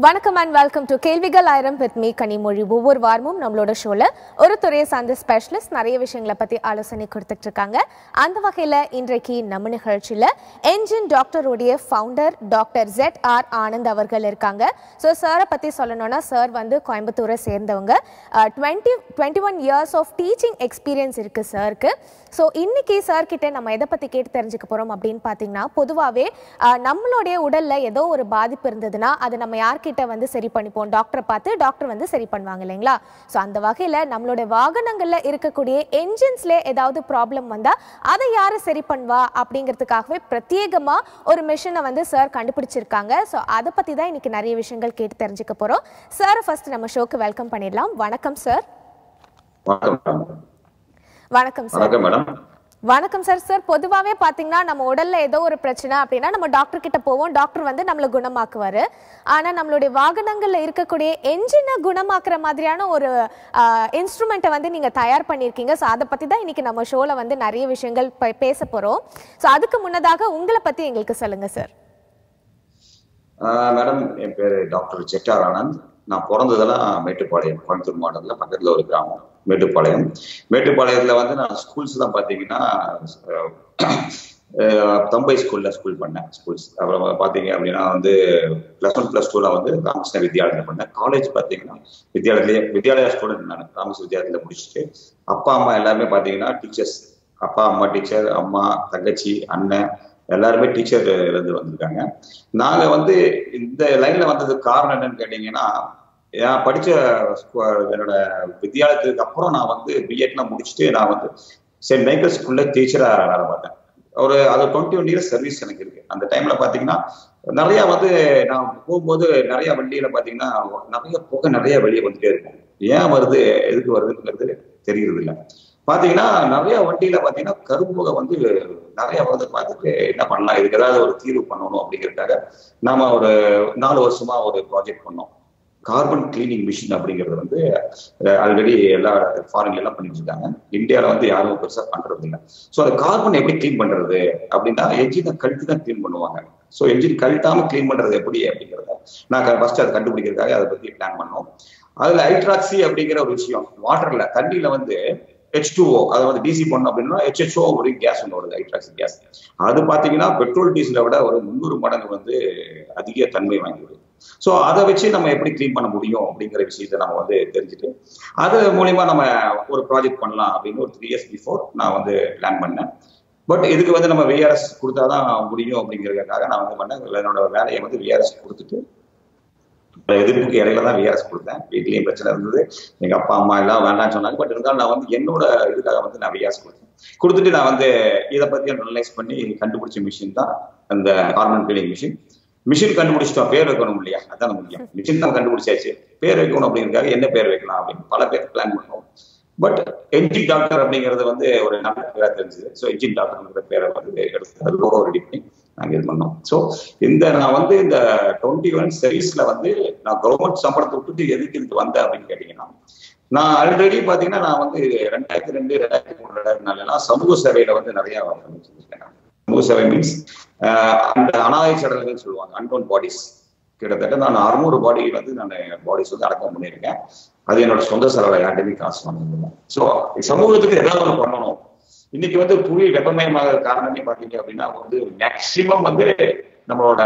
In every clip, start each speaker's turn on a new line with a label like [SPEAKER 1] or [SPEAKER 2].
[SPEAKER 1] வணக்கம் and welcome to கேள்விகள் ஆயிரம் வித் மீ கனிமொழி ஒவ்வொரு வாரமும் நம்மளோட ஷோல ஒரு துறையை சார்ந்த ஸ்பெஷலிஸ்ட் நிறைய விஷயங்களை பத்தி ஆலோசனை கொடுத்துட்டு இருக்காங்க அந்த வகையில இன்றைக்கு நம்ம நிகழ்ச்சியில என்ஜின் டாக்டருடைய ஃபவுண்டர் டாக்டர் ஜெட் ஆர் ஆனந்த் அவர்கள் இருக்காங்க ஸோ சாரை பத்தி சொல்லணும்னா சார் வந்து கோயம்புத்தூரை சேர்ந்தவங்க twenty twenty one years of teaching experience இருக்கு சாருக்கு ஸோ இன்னைக்கு சார் கிட்ட நம்ம எதை பத்தி கேட்டு தெரிஞ்சுக்க போறோம் அப்படின்னு பார்த்தீங்கன்னா பொதுவாகவே நம்மளுடைய உடல்ல ஏதோ ஒரு பாதிப்பு இருந்ததுன்னா அதை நம்ம யார்கிட்ட வந்து சரி பண்ணிப்போம் டாக்டரை பார்த்து டாக்டர் வந்து சரி பண்ணுவாங்க இல்லைங்களா ஸோ அந்த வகையில் நம்மளுடைய வாகனங்கள்ல இருக்கக்கூடிய என்ஜின்ஸ்ல ஏதாவது ப்ராப்ளம் வந்தா அதை யாரு சரி பண்ணுவா அப்படிங்கிறதுக்காகவே பிரத்யேகமா ஒரு மிஷினை வந்து சார் கண்டுபிடிச்சிருக்காங்க ஸோ அதை பத்தி தான் இன்னைக்கு நிறைய விஷயங்கள் கேட்டு தெரிஞ்சுக்க போறோம் சார் ஃபர்ஸ்ட் நம்ம ஷோக்கு வெல்கம் பண்ணிடலாம் வணக்கம் சார்
[SPEAKER 2] வணக்கம் மேடம்.
[SPEAKER 1] வணக்கம் சார்
[SPEAKER 2] வணக்கம் மேடம்
[SPEAKER 1] வணக்கம் சார் சார் பொதுவாகவே பார்த்தீங்கன்னா நம்ம உடல்ல ஏதோ ஒரு பிரச்சனை அப்படின்னா நம்ம டாக்டர் கிட்ட போவோம் டாக்டர் வந்து நம்மளை குணமாக்குவாரு ஆனா நம்மளுடைய வாகனங்கள்ல இருக்கக்கூடிய என்ஜினை குணமாக்குற மாதிரியான ஒரு இன்ஸ்ட்ருமெண்ட்டை வந்து நீங்க தயார் பண்ணியிருக்கீங்க ஸோ அதை பத்தி தான் இன்னைக்கு நம்ம ஷோல வந்து நிறைய விஷயங்கள் பே- பேச போறோம் ஸோ அதுக்கு முன்னதாக உங்களை பத்தி எங்களுக்கு சொல்லுங்க சார்
[SPEAKER 2] ஆஹ் மேடம் என் பேரு டாக்டர் செட்டார் ஆனந்த் நான் பிறந்ததெல்லாம் மேட்டுப்பாளையம் கோயம்புத்தூர் மாவட்டத்தில் பக்கத்துல ஒரு கிராமம் மேட்டுப்பாளையம் மேட்டுப்பாளையத்துல வந்து நான் ஸ்கூல்ஸ் தான் பார்த்தீங்கன்னா ஆஹ் தம்பை ஸ்கூல்ல ஸ்கூல் பண்ணேன் ஸ்கூல்ஸ் அப்புறம் பார்த்தீங்க அப்படின்னா வந்து ப்ளஸ் ஒன் ப்ளஸ் டூல வந்து ராமகிருஷ்ண வித்யாலயத்தில் பண்ணேன் காலேஜ் பார்த்தீங்கன்னா வித்யாலயத்திலேயே வித்யாலயா ஸ்டூடெண்ட் நான் ராமகிருஷ்ண வித்யாலயத்தில் முடிச்சுட்டு அப்பா அம்மா எல்லாருமே பார்த்தீங்கன்னா டீச்சர்ஸ் அப்பா அம்மா டீச்சர் அம்மா தங்கச்சி அண்ணன் எல்லாருமே டீச்சர் இருந்து வந்திருக்காங்க நாங்க வந்து இந்த லைன்ல வந்ததுக்கு காரணம் என்னன்னு கேட்டீங்கன்னா நான் படிச்ச ஸ்கூ- என்னோட வித்தியாலயத்துக்கு அப்புறம் நான் வந்து பிஎட்லாம் முடிச்சுட்டு நான் வந்து சென்ட் மைக்கேல் ஸ்கூல்ல டீச்சரா வேலை பார்த்தேன் ஒரு அது டுவெண்ட்டி ஒன் இயர்ஸ் சர்வீஸ் எனக்கு இருக்கு அந்த டைம்ல பாத்தீங்கன்னா நிறைய வந்து நான் போகும்போது நிறைய வண்டியில பாத்தீங்கன்னா நிறைய புகை நிறைய வெளியே வந்துட்டே இருக்கும் ஏன் வருது எதுக்கு வருதுங்கிறது தெரியறது இல்ல பாத்தீங்கன்னா நிறைய வண்டியில பாத்தீங்கன்னா கரும்புகை வந்து நிறைய வந்து பார்த்துட்டு என்ன பண்ணலாம் இதுக்கு ஏதாவது ஒரு தீர்வு பண்ணணும் அப்படிங்கிறதுக்காக நாம ஒரு நாலு வருஷமா ஒரு ப்ராஜெக்ட் பண்ணோம் கார்பன் கிளீனிங் மிஷின் அப்படிங்கிறது வந்து ஆல்ரெடி எல்லா ஃபாரின்ல எல்லாம் பண்ணிட்டு இருக்காங்க இந்தியால வந்து யாரும் பெருசா பண்றது இல்லை ஸோ அந்த கார்பன் எப்படி க்ளீன் பண்றது அப்படின்னா என்ஜினை கழட்டி தான் க்ளீன் பண்ணுவாங்க ஸோ என்ஜின் கழட்டாம க்ளீன் பண்றது எப்படி அப்படிங்கிறத நான் ஃபர்ஸ்ட் அதை கண்டுபிடிக்கிறதுக்காக அதை பத்தி பிளான் பண்ணோம் அதுல ஹைட்ராக்சி அப்படிங்கிற ஒரு விஷயம் வாட்டர்ல தண்ணியில வந்து ஹெச் டூஓ அதை வந்து டிசி பண்ணோம் அப்படின்னா ஹெச்ஹெச்ஓ ஒரு கேஸ் ஒன்று வருது ஹைட்ராக்சி கேஸ் அது பாத்தீங்கன்னா பெட்ரோல் டீசலை விட ஒரு முந்நூறு மடங்கு வந்து அதிக தன்மை வாங்கிடுது ஸோ அதை வச்சு நம்ம எப்படி க்ளீன் பண்ண முடியும் அப்படிங்கிற விஷயத்தை நம்ம வந்து தெரிஞ்சுட்டு அது மூலியமா நம்ம ஒரு ப்ராஜெக்ட் பண்ணலாம் அப்படின்னு ஒரு த்ரீ இயர்ஸ் பிஃபோர் நான் வந்து பிளான் பண்ணேன் பட் இதுக்கு வந்து நம்ம விஆர்எஸ் கொடுத்தாதான் முடியும் அப்படிங்கிறதுக்காக நான் வந்து பண்ணேன் என்னோட வேலையை வந்து விஆர்எஸ் கொடுத்துட்டு எதிர்ப்புக்கு இடையில தான் விஆர்எஸ் கொடுத்தேன் வீட்லயும் பிரச்சனை இருந்தது எங்க அப்பா அம்மா எல்லாம் வேண்டாம்னு சொன்னாங்க பட் இருந்தாலும் நான் வந்து என்னோட இதுக்காக வந்து நான் விஆர்எஸ் கொடுத்தேன் கொடுத்துட்டு நான் வந்து இதை பத்தி அனலைஸ் பண்ணி கண்டுபிடிச்ச மிஷின் தான் அந்த கார்பன் கிளீனிங் மிஷின் மிஷின் கண்டுபிடிச்சிட்டோம் பேர் வைக்கணும் இல்லையா அதான் முக்கியம் மிஷின் தான் கண்டுபிடிச்சாச்சு பேர் வைக்கணும் அப்படிங்கிறதுக்காக என்ன பேர் வைக்கலாம் அப்படின்னு பல பேர் பிளான் பண்ணோம் பட் என்ஜின் டாக்டர் அப்படிங்கிறது வந்து ஒரு நல்ல பேரா தெரிஞ்சது ஸோ என்ஜின் டாக்டர்ங்கிற பேரை வந்து எடுத்து லோகோ ரெடி பண்ணி நாங்க இது பண்ணோம் ஸோ இந்த நான் வந்து இந்த டுவெண்ட்டி ஒன் சர்வீஸ்ல வந்து நான் கவர்மெண்ட் சம்பளத்தை விட்டுட்டு எதுக்கு இதுக்கு வந்தேன் அப்படின்னு கேட்டீங்கன்னா நான் ஆல்ரெடி பாத்தீங்கன்னா நான் வந்து ரெண்டாயிரத்தி ரெண்டு ரெண்டாயிரத்தி மூணு ரெண்டாயிரத்தி நாலுலாம் சமூக சேவையில வந்து நிறைய பண்ணிருக்கேன் நான். சமூக சேவை மீன்ஸ் அந்த அனாதை சடங்குகள் சொல்லுவாங்க அன்டோன் பாடிஸ் கிட்டத்தட்ட நான் அறுநூறு பாடி வந்து நான் பாடிஸ் வந்து அடக்கம் பண்ணியிருக்கேன் அது என்னோட சொந்த செலவை யார்ட்டுமே காசு வாங்கிருந்தேன் ஸோ சமூகத்துக்கு ஏதாவது ஒன்று பண்ணணும் இன்னைக்கு வந்து புவி வெப்பமயமாக காரணமே பாத்தீங்க அப்படின்னா வந்து மேக்சிமம் வந்து நம்மளோட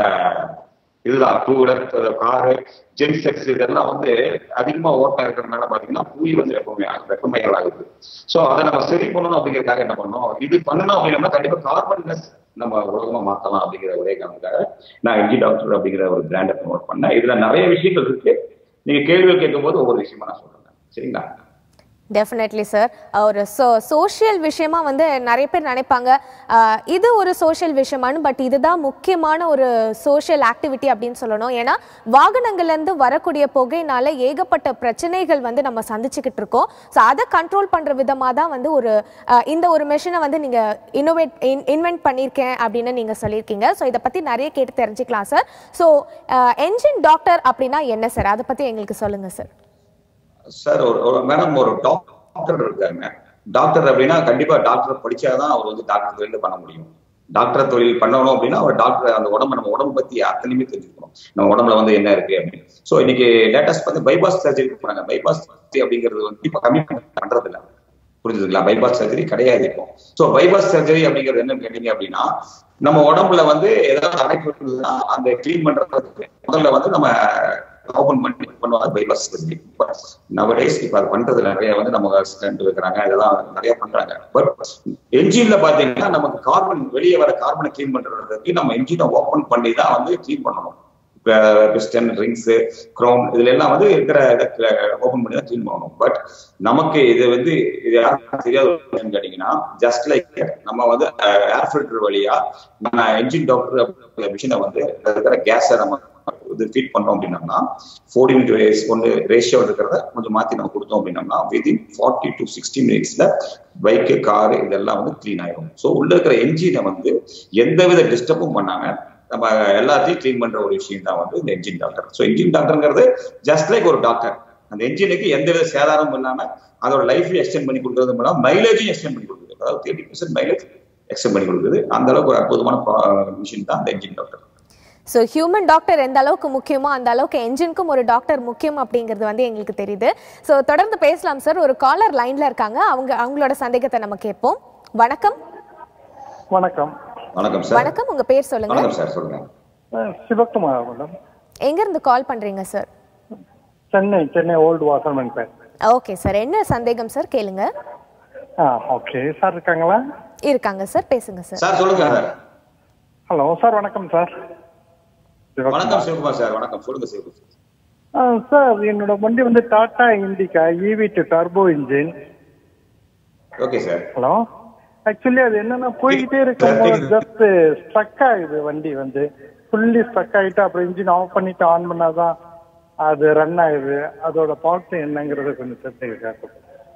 [SPEAKER 2] இதுதான் டூ வீலர் காரு ஜென்செக்ஸ் இதெல்லாம் வந்து அதிகமா ஓட்டம் இருக்கிறதுனால பாத்தீங்கன்னா புவி வந்து வெப்பமய வெப்பமயங்கள் ஆகுது ஸோ அதை நம்ம சரி பண்ணணும் அப்படிங்கிறதுக்காக என்ன பண்ணோம் இது பண்ணணும் அப்படின்னா கண்டிப்பா கார்பன்லெஸ் நம்ம உலகமா மாத்தலாம் அப்படிங்கிற ஒரே காரணத்துக்காக நான் என்ஜி டாக்டர் அப்படிங்கிற ஒரு பிராண்டை ப்ரமோட் பண்ணேன் இதுல நிறைய விஷயங்கள் இருக்கு நீங்க கேள்விகள் கேட்கும்போது ஒவ்வொரு விஷயமா நான் சொல்றேன் சரிங்களா
[SPEAKER 1] டெஃபினெட்லி சார் ஒரு சோ சோஷியல் விஷயமா வந்து நிறைய பேர் நினைப்பாங்க ஆஹ், இது ஒரு சோஷியல் விஷயமானு பட் இதுதான் முக்கியமான ஒரு சோஷியல் ஆக்டிவிட்டி அப்படின்னு சொல்லணும் ஏன்னா வாகனங்கள்லேருந்து வரக்கூடிய புகையினால ஏகப்பட்ட பிரச்சனைகள் வந்து நம்ம சந்திச்சுக்கிட்டு இருக்கோம் ஸோ அதை கண்ட்ரோல் பண்ணுற விதமாக தான் வந்து ஒரு ஆஹ், இந்த ஒரு மிஷினை வந்து நீங்கள் இன்னோவேட் இன்வென்ட் பண்ணியிருக்கேன் அப்படின்னு நீங்கள் சொல்லியிருக்கீங்க ஸோ இதை பற்றி நிறைய கேட்டு தெரிஞ்சுக்கலாம் சார் ஸோ என்ஜின் டாக்டர் அப்படின்னா என்ன சார் அதை பற்றி எங்களுக்கு சொல்லுங்கள் சார்
[SPEAKER 2] சார் ஒரு ஒரு மேடம் ஒரு டாக்டர் இருக்காங்க டாக்டர் அப்படின்னா கண்டிப்பா டாக்டர் படிச்சாதான் அவர் வந்து டாக்டர் தொழில் பண்ண முடியும் டாக்டர் தொழில் பண்ணணும் அப்படின்னா ஒரு டாக்டர் அந்த உடம்பு நம்ம உடம்பு பத்தி அத்தனையுமே தெரிஞ்சுக்கணும் நம்ம உடம்புல வந்து என்ன இருக்கு அப்படின்னு ஸோ இன்னைக்கு லேட்டஸ்ட் பார்த்து பைபாஸ் சர்ஜரி போறாங்க பைபாஸ் அப்படிங்கிறது வந்து இப்போ கம்மி பண்றது இல்லை புரிஞ்சுதுங்களா பைபாஸ் சர்ஜரி கிடையாது இப்போ ஸோ பைபாஸ் சர்ஜரி அப்படிங்கிறது என்னன்னு கேட்டீங்க அப்படின்னா நம்ம உடம்புல வந்து ஏதாவது அடைப்பு இருக்குதுன்னா அந்த கிளீன் பண்றதுக்கு முதல்ல வந்து நம்ம ஓபன் பண்ணி பண்ணுவாங்க பைபாஸ் சர்ஜரி நவடேஸ் இப்ப அது பண்றது நிறைய வந்து நம்ம ஸ்டண்ட் இருக்கிறாங்க இதெல்லாம் நிறைய பண்றாங்க பட் என்ஜின்ல பாத்தீங்கன்னா நமக்கு கார்பன் வெளியே வர கார்பனை கிளீன் பண்றதுக்கு நம்ம என்ஜினை ஓபன் பண்ணி தான் வந்து கிளீன் பண்ணணும் பிஸ்டன் ரிங்ஸ் க்ரௌன் இதுல எல்லாம் வந்து இருக்கிற இதை ஓபன் பண்ணி தான் க்ளீன் பண்ணணும் பட் நமக்கு இது வந்து இது யாருக்கும் தெரியாத கேட்டீங்கன்னா ஜஸ்ட் லைக் நம்ம வந்து ஏர் ஃபில்டர் வழியா நம்ம என்ஜின் டாக்டர் மிஷினை வந்து இருக்கிற கேஸை நம்ம இது ஃபீட் பண்ணோம் அப்படின்னம்னா ஃபோர்டீன் டு ஒன்று ரேஷியோ இருக்கிறத கொஞ்சம் மாத்தி நம்ம கொடுத்தோம் அப்படின்னம்னா வித்தின் ஃபார்ட்டி டு சிக்ஸ்டி மினிட்ஸ்ல பைக்கு காரு இதெல்லாம் வந்து க்ளீன் ஆயிடும் ஸோ உள்ள இருக்கிற என்ஜினை வந்து எந்தவித டிஸ்டர்பும் பண்ணாங்க நம்ம எல்லாத்தையும் க்ளீன் பண்ற ஒரு விஷயம் தான் வந்து இந்த என்ஜின் டாக்டர் ஸோ என்ஜின் டாக்டர்ங்கிறது ஜஸ்ட் லைக் ஒரு டாக்டர் அந்த என்ஜினுக்கு எந்த வித சேதாரமும் இல்லாம அதோட லைஃப் எக்ஸ்டெண்ட் பண்ணி கொடுக்கறது மூலம் மைலேஜும் எக்ஸ்டெண்ட் பண்ணி கொடுக்குது அதாவது தேர்ட்டி பர்சன்ட் மைலேஜ் எக்ஸ்டெண்ட் பண்ணி கொடுக்குது அந்த அளவுக்கு ஒரு அற்புதமான மிஷின் தான் அந்த engine doctor
[SPEAKER 1] so human doctor எந்த அளவுக்கு முக்கியமோ அந்த அளவுக்கு என்ஜினுக்கும் ஒரு டாக்டர் முக்கியம் அப்படிங்கிறது வந்து எங்களுக்கு தெரியுது ஸோ தொடர்ந்து பேசலாம் சார் ஒரு காலர் லைன்ல இருக்காங்க அவங்க அவங்களோட சந்தேகத்தை நம்ம கேட்போம் வணக்கம்
[SPEAKER 3] வணக்கம்
[SPEAKER 2] வணக்கம் சார்
[SPEAKER 1] வணக்கம் உங்க பேர் சொல்லுங்க
[SPEAKER 2] வணக்கம் சார் சொல்லுங்க
[SPEAKER 3] அஹ் சிவகுமார் மேடம்
[SPEAKER 1] எங்க இருந்து கால் பண்றீங்க sir
[SPEAKER 3] Chennai Chennai old Washermanpet
[SPEAKER 1] okay sir என்ன சந்தேகம் சார் கேளுங்க
[SPEAKER 3] ஆ ஓகே சார் இருக்காங்களா
[SPEAKER 1] இருக்காங்க சார் பேசுங்க சார்
[SPEAKER 2] சார் சொல்லுங்க சார்
[SPEAKER 3] ஹலோ சார் வணக்கம் சார்
[SPEAKER 2] வணக்கம் சிவகுமார் சார் வணக்கம் சொல்லுங்க சிவகுமார்
[SPEAKER 3] ஆ, சார் என்னோட வண்டி வந்து Tata Indica V two turbo engine
[SPEAKER 2] okay sir
[SPEAKER 3] hello actually அது என்னன்னா போய்கிட்டே இருக்கும்போது ஜஸ்ட் ஸ்ட்ரக் ஆகுது வண்டி வந்து ஃபுல்லி ஸ்ட்ரக் ஆகிட்டு அப்புறம் இன்ஜின் ஆஃப் பண்ணிட்டு ஆன் பண்ணாதான் அது ரன் ஆகுது அதோட பார்ட்ஸ் என்னங்கிறது கொஞ்சம் தெரிஞ்சுக்க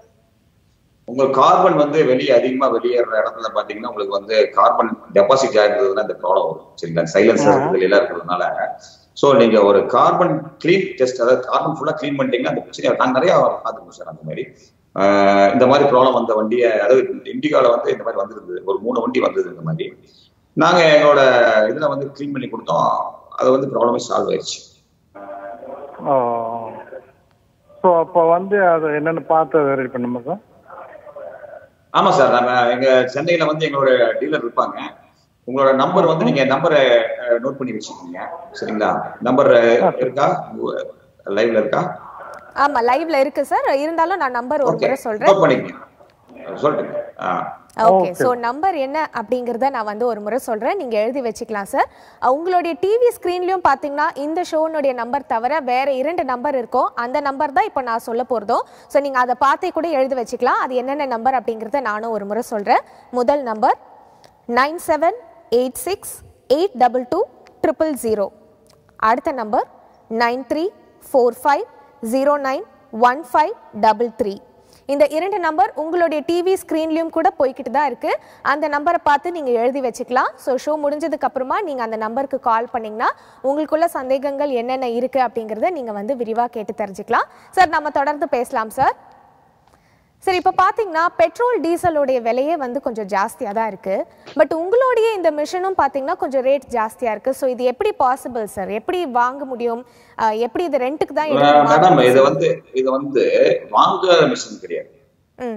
[SPEAKER 2] உங்க கார்பன் வந்து வெளியே அதிகமா வெளியேற இடத்துல பாத்தீங்கன்னா உங்களுக்கு வந்து கார்பன் டெபாசிட் ஆயிருந்ததுன்னா இந்த ப்ராப்ளம் வரும் சரிங்களா சைலன்சர் இதுல எல்லாம் இருக்கிறதுனால சோ நீங்க ஒரு கார்பன் கிளீன் டெஸ்ட் அதாவது கார்பன் ஃபுல்லா கிளீன் பண்ணிட்டீங்கன்னா அந்த பிரச்சனை நான் நிறைய பார்த்துருக்கோம் சார் அந்த மாதிரி ஆஹ் இந்த மாதிரி ப்ராப்ளம் வந்த வண்டியை அதாவது இண்டிகால வந்து இந்த மாதிரி வந்திருந்தது ஒரு மூணு வண்டி வந்தது இந்த மாதிரி நாங்க எங்களோட இதுல வந்து கிளீன் பண்ணி கொடுத்தோம் அது வந்து ப்ராப்ளமே சால்வ் ஆயிடுச்சு
[SPEAKER 3] ஸோ அப்போ வந்து அதை என்னென்னு பார்த்து ரெடி பண்ணுமா சார்
[SPEAKER 2] ஆமா சார் நம்ம எங்க சென்னையில வந்து எங்களோட டீலர் இருப்பாங்க உங்களோட நம்பர் வந்து நீங்க நம்பரை நோட் பண்ணி வச்சுக்கோங்க சரிங்களா நம்பர் இருக்கா லைவ்ல இருக்கா
[SPEAKER 1] ஆமா லைவ்ல இருக்கு சார் இருந்தாலும் நான் நம்பர் ஒரு
[SPEAKER 2] ஓகே
[SPEAKER 1] முறை சொல்றேன்
[SPEAKER 2] நோட் பண்ணிக்கங்க சொல்லிட்டுங்க ஆ
[SPEAKER 1] ஓகே ஸோ நம்பர் என்ன அப்படிங்கிறத நான் வந்து ஒரு முறை சொல்கிறேன் நீங்கள் எழுதி வச்சுக்கலாம் சார் உங்களுடைய டிவி ஸ்க்ரீன்லையும் பார்த்தீங்கன்னா இந்த ஷோனுடைய நம்பர் தவிர வேற இரண்டு நம்பர் இருக்கும் அந்த நம்பர் தான் இப்போ நான் சொல்ல போகிறதும் ஸோ நீங்கள் அதை பார்த்தே கூட எழுதி வச்சுக்கலாம் அது என்னென்ன நம்பர் அப்படிங்கிறத நானும் ஒரு முறை சொல்கிறேன் முதல் number nine seven eight six eight double two triple zero அடுத்த number nine three four five zero nine one five double three இந்த இரண்டு நம்பர் உங்களுடைய டிவி ஸ்க்ரீன்லையும் கூட போய்கிட்டு தான் இருக்கு அந்த நம்பரை பார்த்து நீங்க எழுதி வச்சுக்கலாம் ஸோ ஷோ முடிஞ்சதுக்கு அப்புறமா நீங்க அந்த நம்பருக்கு கால் பண்ணீங்கன்னா உங்களுக்குள்ள சந்தேகங்கள் என்னென்ன இருக்கு அப்படிங்கறத நீங்க வந்து விரிவா கேட்டு தெரிஞ்சுக்கலாம் சார் நம்ம தொடர்ந்து பேசலாம் சார் சரி இப்போ பார்த்தீங்கன்னா பெட்ரோல் டீசலோடைய விலையே வந்து கொஞ்சம் ஜாஸ்தியாக தான் இருக்கு பட் உங்களுடைய இந்த மிஷினும் பார்த்தீங்கன்னா கொஞ்சம் ரேட் ஜாஸ்தியாக இருக்கு ஸோ இது எப்படி பாசிபிள் சார் எப்படி வாங்க முடியும் அஹ் எப்படி இது ரெண்ட்டுக்கு தான் எடுத்து
[SPEAKER 2] மேடம்
[SPEAKER 1] மாத்தணும்
[SPEAKER 2] இது
[SPEAKER 1] sir?
[SPEAKER 2] வந்து இது வந்து வாங்குற மிஷின் கிடையாது
[SPEAKER 1] ம்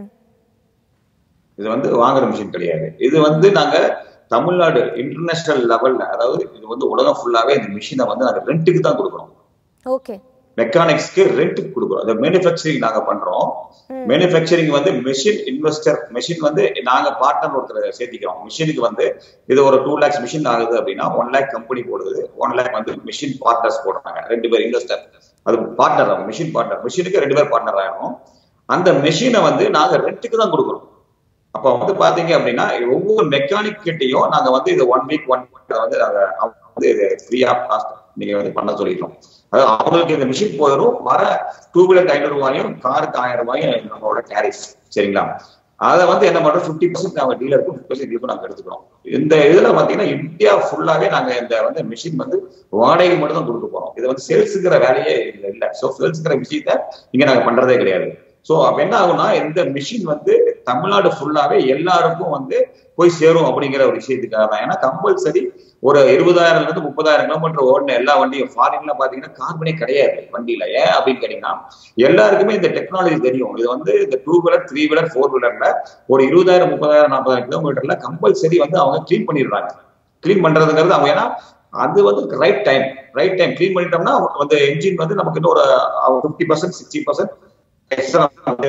[SPEAKER 2] இது வந்து வாங்குற மிஷின் கிடையாது இது வந்து நாங்க தமிழ்நாடு இன்டர்நேஷனல் லெவல்ல அதாவது இது வந்து உலகம் ஃபுல்லாவே இந்த மிஷினை வந்து நாங்க ரெண்ட்டுக்கு தான் கொடுக்குறோம்
[SPEAKER 1] ஓகே
[SPEAKER 2] மெக்கானிக்ஸ்க்கு ரெண்ட்டுக்கு கொடுக்குறோம் அந்த மேனுஃபேக்சரிங் நாங்க பண்றோம் மேனுஃபேக்சரிங் வந்து மெஷின் இன்வெஸ்டர் மெஷின் வந்து நாங்க பார்ட்னர் ஒருத்தர் சேர்த்திக்கிறோம் மிஷினுக்கு வந்து இது ஒரு டூ லேக்ஸ் மிஷின் ஆகுது அப்படின்னா ஒன் லேக் கம்பெனி போடுது ஒன் லேக் வந்து மிஷின் பார்ட்னர்ஸ் போடுறாங்க ரெண்டு பேர் இன்வெஸ்டர் அது பார்ட்னர் ஆகும் மிஷின் பார்ட்னர் மிஷினுக்கு ரெண்டு பேர் பார்ட்னர் ஆகணும் அந்த மிஷினை வந்து நாங்க ரெண்ட்டுக்கு தான் கொடுக்குறோம் அப்ப வந்து பாத்தீங்க அப்படின்னா ஒவ்வொரு மெக்கானிக் கிட்டையும் நாங்க வந்து இது ஒன் வீக் ஒன் வந்து நாங்க அவங்க வந்து இது ஃப்ரீ ஆஃப் காஸ்ட் நீங்க வந்து பண்ண சொல்லிட்டோம் அதாவது அவங்களுக்கு இந்த மிஷின் போயிடும் வர டூ வீலருக்கு ஐநூறு ரூபாயும் காருக்கு ஆயிரம் ரூபாயும் நம்மளோட டேரிஃப் சரிங்களா அதை வந்து என்ன பண்றோம் ஃபிஃப்டி பர்சன்ட் நாங்க டீலருக்கு ஃபிஃப்டி பர்சன்ட் இதுக்கும் நாங்க எடுத்துக்கிறோம் இந்த இதுல பாத்தீங்கன்னா இந்தியா ஃபுல்லாவே நாங்க இந்த வந்து மிஷின் வந்து வாடகை மட்டும் தான் கொடுக்க போறோம் இது வந்து சேல்ஸுங்கிற வேலையே இல்ல இல்ல ஸோ சேல்ஸுங்கிற விஷயத்த இங்க நாங்க பண்றதே கிடையாது ஸோ அப்ப என்ன ஆகும்னா இந்த மிஷின் வந்து தமிழ்நாடு ஃபுல்லாவே எல்லாருக்கும் வந்து போய் சேரும் அப்படிங்கிற ஒரு விஷயத்துக்காக தான் ஏன்னா கம்பல்சரி ஒரு இருபதாயிரம்ல இருந்து முப்பதாயிரம் கிலோமீட்டர் ஓடின எல்லா வண்டியும் ஃபாரின்ல பாத்தீங்கன்னா கார்பனே கிடையாது வண்டியில ஏன் அப்படின்னு கேட்டீங்கன்னா எல்லாருக்குமே இந்த டெக்னாலஜி தெரியும் இது வந்து இந்த two wheeler three wheeler four வீலர்ல ஒரு இருபதாயிரம் முப்பதாயிரம் நாற்பதாயிரம் கிலோமீட்டர்ல கம்பல்சரி வந்து அவங்க க்ளீன் பண்ணிடுறாங்க க்ளீன் பண்றதுங்கிறது அவங்க ஏன்னா அது வந்து right time right time clean பண்ணிட்டோம்னா அந்த என்ஜின் வந்து நமக்கு இன்னும் ஒரு fifty percent sixty percent extra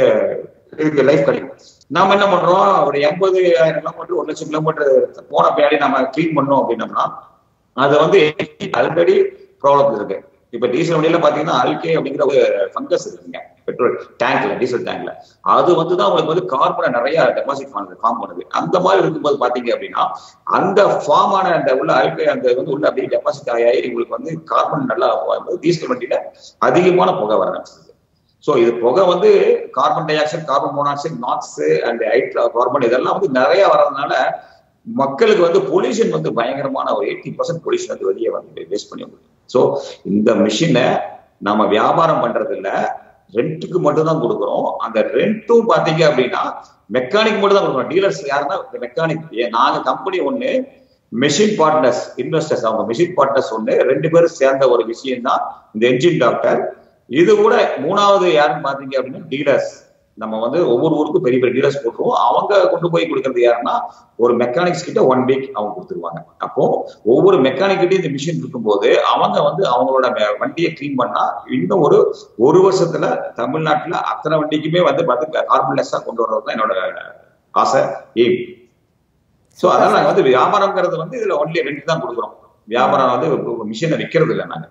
[SPEAKER 2] life கிடைக்கும் நாம என்ன பண்றோம் ஒரு எண்பது ஆயிரம் கிலோமீட்டர் ஒரு லட்சம் கிலோமீட்டர் போன பின்னாடி நம்ம க்ளீன் பண்ணோம் அப்படின்னோம்னா அது வந்து ஆல்ரெடி ப்ராப்ளம் இருக்கு இப்ப டீசல் வண்டியில பாத்தீங்கன்னா ஆல்கே அப்படிங்கிற ஒரு ஃபங்கஸ் இருக்குங்க பெட்ரோல் டேங்க்ல டீசல் டேங்க்ல அது வந்து தான் உங்களுக்கு வந்து கார்பனை நிறைய டெபாசிட் பண்ணுது ஃபார்ம் பண்ணுது அந்த மாதிரி இருக்கும்போது பாத்தீங்க அப்படின்னா அந்த ஃபார்ம் ஆன அந்த உள்ள ஆல்கே அந்த வந்து உள்ள அப்படியே டெபாசிட் ஆகி உங்களுக்கு வந்து கார்பன் நல்லா டீசல் வண்டியில அதிகமான புகை வர ஆரம்பிச்சது ஸோ இது புகை வந்து carbon dioxide carbon monoxide NOx and hydrocarbon இதெல்லாம் வந்து நிறைய வர்றதுனால மக்களுக்கு வந்து பொல்யூஷன் வந்து பயங்கரமான ஒரு எயிட்டி பர்சன்ட் பொல்யூஷன் வந்து வெளியே வந்து வேஸ்ட் பண்ணி முடியும் ஸோ இந்த மிஷினை நம்ம வியாபாரம் பண்றது இல்ல ரெண்ட்டுக்கு மட்டும் தான் கொடுக்குறோம் அந்த ரெண்ட்டும் பாத்தீங்க அப்படின்னா மெக்கானிக் மட்டும் தான் கொடுக்குறோம் டீலர்ஸ் யாருன்னா மெக்கானிக் நாங்க கம்பெனி ஒண்ணு மெஷின் பார்ட்னர்ஸ் இன்வெஸ்டர்ஸ் அவங்க மெஷின் பார்ட்னர்ஸ் ஒண்ணு ரெண்டு பேரும் சேர்ந்த ஒரு விஷயம் தான் இந்த என்ஜின் டாக்டர் இது கூட மூணாவது யாருன்னு பாத்தீங்க அப்படின்னா டீலர்ஸ் நம்ம வந்து ஒவ்வொரு ஊருக்கும் பெரிய பெரிய டீலர்ஸ் போட்டுருவோம் அவங்க கொண்டு போய் கொடுக்கறது யாருன்னா ஒரு மெக்கானிக்ஸ் கிட்ட ஒன் வீக் அவங்க கொடுத்துருவாங்க அப்போ ஒவ்வொரு மெக்கானிக் கிட்டயும் இந்த மிஷின் இருக்கும்போது அவங்க வந்து அவங்களோட வண்டியை கிளீன் பண்ணா இன்னும் ஒரு ஒரு வருஷத்துல தமிழ்நாட்டுல அத்தனை வண்டிக்குமே வந்து பார்த்து கார்பன்லெஸ்ஸா கொண்டு வர்றது தான் என்னோட ஆசை எய்ம் ஸோ அதனால நாங்க வந்து வியாபாரம்ங்கிறது வந்து இதுல ஒன்லி ரெண்டு தான் கொடுக்குறோம் வியாபாரம் வந்து மிஷினை விற்கிறது இல்லை நாங்க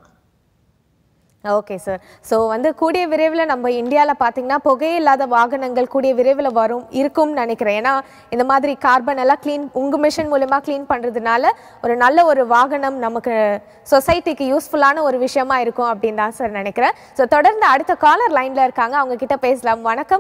[SPEAKER 1] ஓகே சார் ஸோ வந்து கூடிய விரைவில் நம்ம இந்தியாவில் பார்த்தீங்கன்னா புகையே இல்லாத வாகனங்கள் கூடிய விரைவில் வரும் இருக்கும்னு நினைக்கிறேன் ஏன்னா இந்த மாதிரி கார்பன் எல்லாம் க்ளீன் உங்கள் மிஷின் மூலமா க்ளீன் பண்ணுறதுனால ஒரு நல்ல ஒரு வாகனம் நமக்கு சொசைட்டிக்கு யூஸ்ஃபுல்லான ஒரு விஷயமா இருக்கும் அப்படின்னு தான் சார் நினைக்கிறேன் ஸோ தொடர்ந்து அடுத்த காலர் லைனில் இருக்காங்க அவங்க கிட்ட பேசலாம் வணக்கம்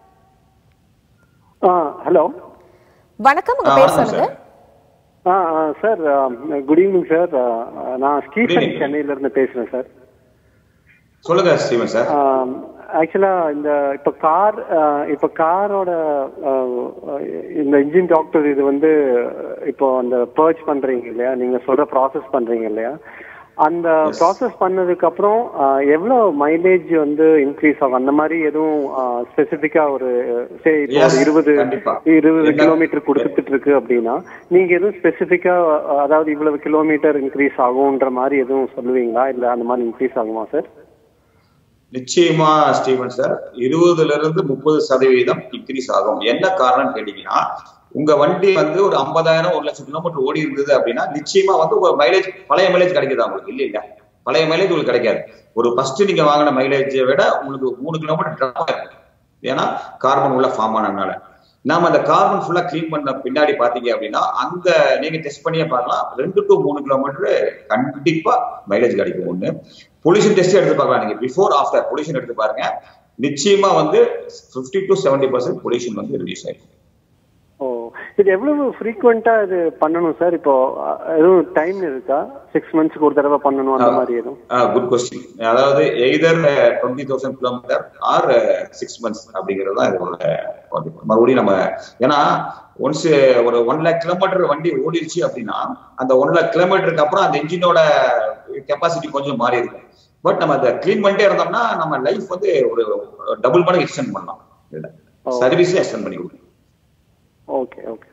[SPEAKER 4] ஆ ஹலோ
[SPEAKER 1] வணக்கம் உங்க பேர் சொல்லுங்க
[SPEAKER 4] ஆ சார் குட் ஈவினிங் சார் நான் ஸ்டீஃபன்
[SPEAKER 2] evening.
[SPEAKER 4] சென்னையில இருந்து பேசுறேன் சார்
[SPEAKER 2] சொல்லுங்க ஸ்டீவன் சார்
[SPEAKER 4] ஆக்சுவலா இந்த இப்போ கார் இப்போ காரோட இந்த இன்ஜின் டாக்டர் இது வந்து இப்போ அந்த பர்ச் பண்றீங்க இல்லையா நீங்க சொல்ற ப்ராசஸ் பண்றீங்க இல்லையா அந்த ப்ராசஸ் பண்ணதுக்கு அப்புறம் ஆஹ், எவ்வளவு மைலேஜ் வந்து இன்க்ரீஸ் ஆகும் அந்த மாதிரி எதுவும் ஸ்பெசிபிக்கா ஒரு சே இப்போ
[SPEAKER 2] Yes,
[SPEAKER 4] ஒரு இருபது
[SPEAKER 2] கண்டிப்பா.
[SPEAKER 4] இருபது
[SPEAKER 2] என்ன-
[SPEAKER 4] கிலோமீட்டர் கொடுத்துட்டு இருக்கு அப்படின்னா நீங்க எதுவும் ஸ்பெசிபிக்கா அதாவது இவ்வளவு கிலோமீட்டர் இன்க்ரீஸ் ஆகும்ன்ற மாதிரி எதுவும் சொல்லுவீங்களா இல்ல அந்த மாதிரி இன்க்ரீஸ் ஆகுமா சார்
[SPEAKER 2] நிச்சயமா ஸ்டீவன் சார் இருபதுல இருந்து முப்பது சதவீதம் இன்க்ரீஸ் ஆகும் என்ன காரணம் கேட்டீங்கன்னா உங்க வண்டி வந்து ஒரு ஐம்பதாயிரம் ஒரு லட்சம் கிலோமீட்டர் ஓடி இருந்தது அப்படின்னா நிச்சயமா வந்து உங்க மைலேஜ் பழைய மைலேஜ் கிடைக்குதா உங்களுக்கு இல்ல இல்ல பழைய மைலேஜ் உங்களுக்கு கிடைக்காது ஒரு ஃபர்ஸ்ட் நீங்க வாங்கின மைலேஜை விட உங்களுக்கு மூணு கிலோமீட்டர் ட்ராப் ஆயிருக்கும் ஏன்னா கார்பன் உள்ள ஃபார்ம் ஆனதுனால நாம அந்த கார்பன் ஃபுல்லா க்ளீன் பண்ண பின்னாடி பாத்தீங்க அப்படின்னா அந்த நீங்க டெஸ்ட் பண்ணியே பார்க்கலாம் ரெண்டு டு மூணு கிலோமீட்டர் கண்டிப்பா மைலேஜ் கிடைக்கும் ஒண்ணு பொல்யூஷன் டெஸ்ட் எடுத்து பார்க்கலாம் நீங்க பிஃபோர் ஆஃப்டர் பொல்யூஷன் எடுத்து பாருங்க நிச்சயமா வந்து 50 டு செவன்டி பர்சன்ட் பொல்யூஷன் வந்து ரிடியூஸ் ஆயிருக்கும்
[SPEAKER 4] ஓ இது எவ்வளவு ஃப்ரீக்வெண்டா இது பண்ணணும் சார் இப்போ அஹ், எதுவும் டைம் இருக்கா சிக்ஸ் மந்த்ஸ்க்கு ஒரு தடவை பண்ணணும் அந்த மாதிரி எதுவும்
[SPEAKER 2] குட் கொஸ்டின் அதாவது either twenty thousand kilometre or six months அப்படிங்கிறது தான் இதோட பதிப்பு. மறுபடியும் நம்ம ஏன்னா ஒன்ஸ் ஒரு ஒன் லேக் கிலோமீட்டர் வண்டி ஓடிடுச்சு அப்படின்னா அந்த ஒன் லேக் கிலோமீட்டருக்கு அப்புறம் அந்த இன்ஜினோட கெப்பாசிட்டி கொஞ்சம் மாறி இருக்கும் பட் நம்ம அதை க்ளீன் பண்ணிட்டே இருந்தோம்னா நம்ம லைஃப் வந்து ஒரு டபுள் மடங்கு எக்ஸ்டெண்ட் பண்ணலாம் சர்வீஸும் எக்ஸ்டெண்ட் பண்ணி கொடுக்கும்
[SPEAKER 4] okay okay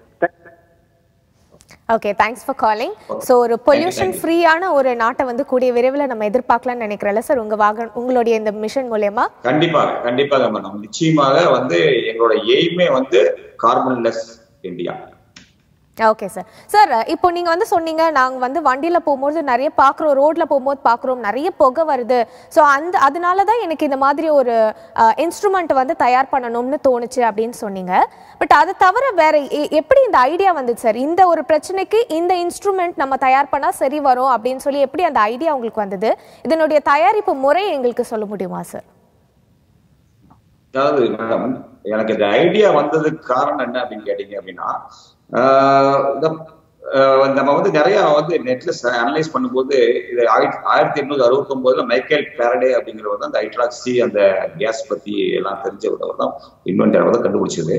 [SPEAKER 1] okay thanks for calling so ஒரு பொல்யூஷன் ஃப்ரீயான ஒரு நாட்டை வந்து கூடிய விரைவில் நம்ம எதிர்பார்க்கலாம்னு நினைக்கிறேன்ல சார் உங்க வாகனம் உங்களுடைய இந்த மிஷன் மூலயமா
[SPEAKER 2] கண்டிப்பாக கண்டிப்பாக மேடம் நிச்சயமாக வந்து எங்களோட எய்மே வந்து carbonless India
[SPEAKER 1] okay sir sir இப்போ நீங்க வந்து சொன்னீங்க நாங்க வந்து வண்டியில போகும்போது நிறைய பார்க்குறோம் ரோட்ல போகும்போது பார்க்குறோம் நிறைய புகை வருது ஸோ அந்த அதனால தான் எனக்கு இந்த மாதிரி ஒரு இன்ஸ்ட்ருமெண்ட் வந்து தயார் பண்ணணும்னு தோணுச்சு அப்படின்னு சொன்னீங்க பட் அதை தவிர வேற எ- எப்படி இந்த ஐடியா வந்துச்சு சார் இந்த ஒரு பிரச்சனைக்கு இந்த இன்ஸ்ட்ருமெண்ட் நம்ம தயார் பண்ணா சரி வரும் அப்படின்னு சொல்லி எப்படி அந்த ஐடியா உங்களுக்கு வந்தது இதனுடைய தயாரிப்பு முறை எங்களுக்கு சொல்ல முடியுமா சார்
[SPEAKER 2] அதாவது மேடம் எனக்கு இந்த ஐடியா வந்ததுக்கு காரணம் என்ன அப்படின்னு கேட்டீங்க அப்படின்னா ஆஹ் இந்த அஹ் நம்ம வந்து நிறைய வந்து நெட்ல அனலைஸ் பண்ணும்போது இது ஆயிரத்தி ஆயிரத்தி எட்நூத்தி அறுபத்தி ஒன்பதுல மைக்கேல் பேரடே அப்படிங்கிறவர் தான் அந்த ஹைட்ராக்சி அந்த கேஸ் பத்தி எல்லாம் தெரிஞ்சவர் தான் இன்வென்டர் தான் கண்டுபிடிச்சது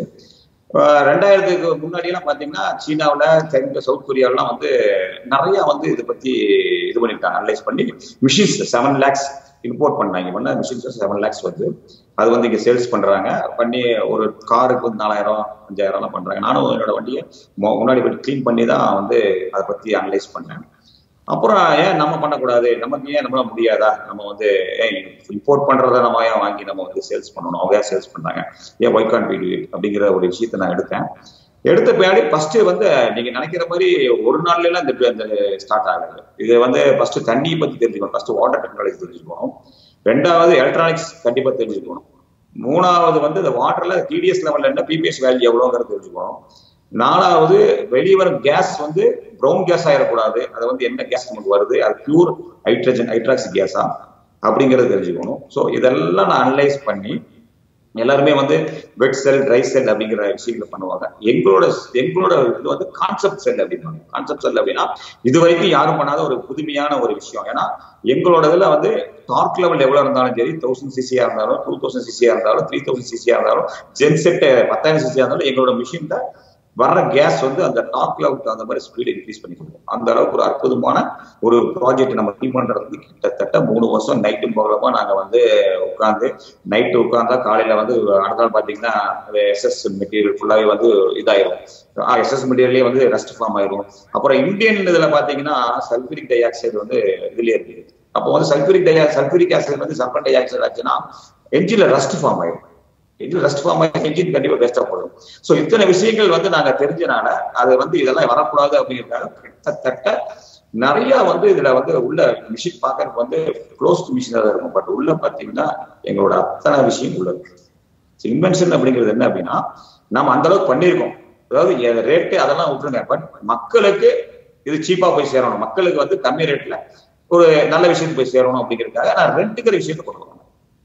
[SPEAKER 2] அஹ் ரெண்டாயிரத்துக்கு முன்னாடி எல்லாம் பாத்தீங்கன்னா சீனாவுல தென்க சவுத் கொரியாலாம் வந்து நிறைய வந்து இதை பத்தி இது பண்ணிருக்காங்க அனலைஸ் பண்ணி மிஷின்ஸ் செவன் லேக்ஸ் இம்போர்ட் பண்ணாங்க பண்ண மிஷின்ஸ் செவன் லேக்ஸ் வந்து அது வந்து இங்க சேல்ஸ் பண்றாங்க பண்ணி ஒரு காருக்கு வந்து நாலாயிரம் அஞ்சாயிரம் எல்லாம் பண்றாங்க நானும் என்னோட வண்டியை மு- முன்னாடி போய் க்ளீன் பண்ணி தான் வந்து அதை பத்தி அனலைஸ் பண்ணேன் அப்புறம் ஏன் நம்ம பண்ணக்கூடாது நமக்கு ஏன் நம்மளால முடியாதா நம்ம வந்து இம்போர்ட் பண்றத நம்ம ஏன் வாங்கி நம்ம வந்து சேல்ஸ் பண்ணணும் அவங்க ஏன் சேல்ஸ் பண்றாங்க ஏன் ஒய் கான் வீடியோ அப்படிங்கிற ஒரு விஷயத்த நான் எடுத்தேன் எடுத்த பின்னாடி ஃபர்ஸ்ட் வந்து நீங்க நினைக்கிற மாதிரி ஒரு நாள்ல எல்லாம் இந்த இந்த ஸ்டார்ட் ஆகுது இது வந்து ஃபர்ஸ்ட் தண்ணியை பத்தி தெரிஞ்சுக்கணும் ஃபர்ஸ்ட் வாட்டர் டெக்னாலஜி தெரிஞ்சுக்கணும் ரெண்டாவது எலக்ட்ரானிக்ஸ் கண்டிப்பா தெரிஞ்சுக்கணும் மூணாவது வந்து இந்த வாட்டர்ல டிடிஎஸ் லெவல்ல என்ன பிபிஎஸ் வேல்யூ எவ்வளோங்கிறது தெரிஞ்சுக்கணும் நாலாவது வெளியே வரும் கேஸ் வந்து ப்ரௌன் கேஸ் ஆயிடக்கூடாது அது வந்து என்ன கேஸ் நமக்கு வருது அது பியூர் ஹைட்ரஜன் ஹைட்ராக்சி கேஸா அப்படிங்கறது தெரிஞ்சுக்கணும் ஸோ இதெல்லாம் நான் அனலைஸ் பண்ணி எல்லாருமே வந்து வெட் செல் ட்ரை செல் அப்படிங்கிற விஷயங்களை பண்ணுவாங்க எங்களோட எங்களோட இது வந்து கான்செப்ட் செல் அப்படின்னாங்க கான்செப்ட் செல் அப்படின்னா இது வரைக்கும் யாரும் பண்ணாத ஒரு புதுமையான ஒரு விஷயம் ஏன்னா எங்களோட இதுல வந்து டார்க் லெவல் எவ்வளவு இருந்தாலும் சரி தௌசண்ட் சிசியா இருந்தாலும் டூ தௌசண்ட் சிசியா இருந்தாலும் த்ரீ தௌசண்ட் சிசியா இருந்தாலும் ஜென்செட் பத்தாயிரம் சிசியா இருந்தாலும் எங்களோட மிஷின்ல வர்ற கேஸ் வந்து அந்த டாப் லெவலுக்கு அந்த மாதிரி ஸ்பீடு இன்க்ரீஸ் பண்ணி கொடுக்கும் அந்த அளவுக்கு ஒரு அற்புதமான ஒரு ப்ராஜெக்ட் நம்ம டீம் பண்றதுக்கு கிட்டத்தட்ட மூணு வருஷம் நைட்டும் பகலமா நாங்க வந்து உட்காந்து நைட்டு உட்காந்தா காலையில வந்து அடுத்த நாள் பாத்தீங்கன்னா எஸ்எஸ் மெட்டீரியல் ஃபுல்லாவே வந்து இதாயிரும் எஸ்எஸ் மெட்டீரியலே வந்து ரெஸ்ட் ஃபார்ம் ஆயிரும் அப்புறம் இந்தியன் இதுல பாத்தீங்கன்னா சல்பூரிக் டை ஆக்சைடு வந்து இதுலயே இருக்கு அப்போ வந்து சல்பூரிக் டை சல்பூரிக் ஆக்சைடு வந்து சல்பர் டை ஆக்சைடு ஆச்சுன்னா என்ஜின்ல ரஸ்ட் ஃபார்ம் ஆயிரும் என்ஜின் ரெஸ்ட் ஃபார்ம் ஆகி என்ஜின் கண்டிப்பா வேஸ்டா போடும் சோ இத்தனை விஷயங்கள் வந்து நாங்க தெரிஞ்சனால அது வந்து இதெல்லாம் வரக்கூடாது அப்படிங்கிறதுக்காக கிட்டத்தட்ட நிறைய வந்து இதுல வந்து உள்ள மிஷின் பார்க்கறதுக்கு வந்து க்ளோஸ் மிஷினா தான் இருக்கும் பட் உள்ள பாத்தீங்கன்னா எங்களோட அத்தனை விஷயம் உள்ள இருக்கு இன்வென்ஷன் அப்படிங்கிறது என்ன அப்படின்னா நம்ம அந்த அளவுக்கு பண்ணியிருக்கோம் அதாவது ரேட்டு அதெல்லாம் விட்டுருங்க பட் மக்களுக்கு இது சீப்பா போய் சேரணும் மக்களுக்கு வந்து கம்மி ரேட்ல ஒரு நல்ல விஷயத்துக்கு போய் சேரணும் அப்படிங்கிறதுக்காக நான் ரெண்டுக்கிற விஷயத்தை கொண்டு வரணும்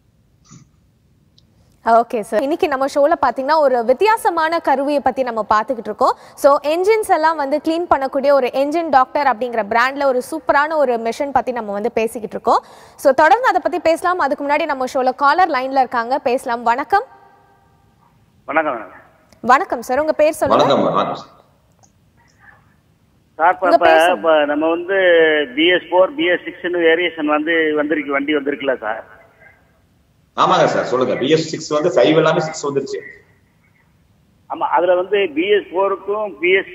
[SPEAKER 1] ஓகே சார் இன்னைக்கு நம்ம ஷோல பாத்தீங்கன்னா ஒரு வித்தியாசமான கருவியை பத்தி நம்ம பார்த்துக்கிட்டு இருக்கோம் ஸோ என்ஜின்ஸ் எல்லாம் வந்து க்ளீன் பண்ணக்கூடிய ஒரு என்ஜின் டாக்டர் அப்படிங்கிற பிராண்ட்ல ஒரு சூப்பரான ஒரு மிஷின் பத்தி நம்ம வந்து பேசிக்கிட்டு இருக்கோம் ஸோ தொடர்ந்து அதை பத்தி பேசலாம் அதுக்கு முன்னாடி நம்ம ஷோல காலர் லைன்ல இருக்காங்க பேசலாம் வணக்கம்
[SPEAKER 5] வணக்கம்
[SPEAKER 1] வணக்கம் சார் உங்க பேர் சொல்லுங்க
[SPEAKER 2] வணக்கம் வணக்கம்
[SPEAKER 5] சார் இப்ப
[SPEAKER 1] உங்க
[SPEAKER 5] இப்ப
[SPEAKER 1] பேர் சொல்லுங்க.
[SPEAKER 5] இப்ப நம்ம வந்து பிஎஸ் ஃபோர் பிஎஸ் சிக்ஸ்னு வேரியேஷன் வந்து வந்திருக்கு வண்டி வந்திருக்குல்ல சார்
[SPEAKER 2] ஆமாங்க சார் சொல்லுங்க பிஎஸ் சிக்ஸ் வந்து ஃபைவ் எல்லாமே சிக்ஸ் வந்துருச்சு
[SPEAKER 5] ஆமா அதுல வந்து பிஎஸ் ஃபோருக்கும் பிஎஸ்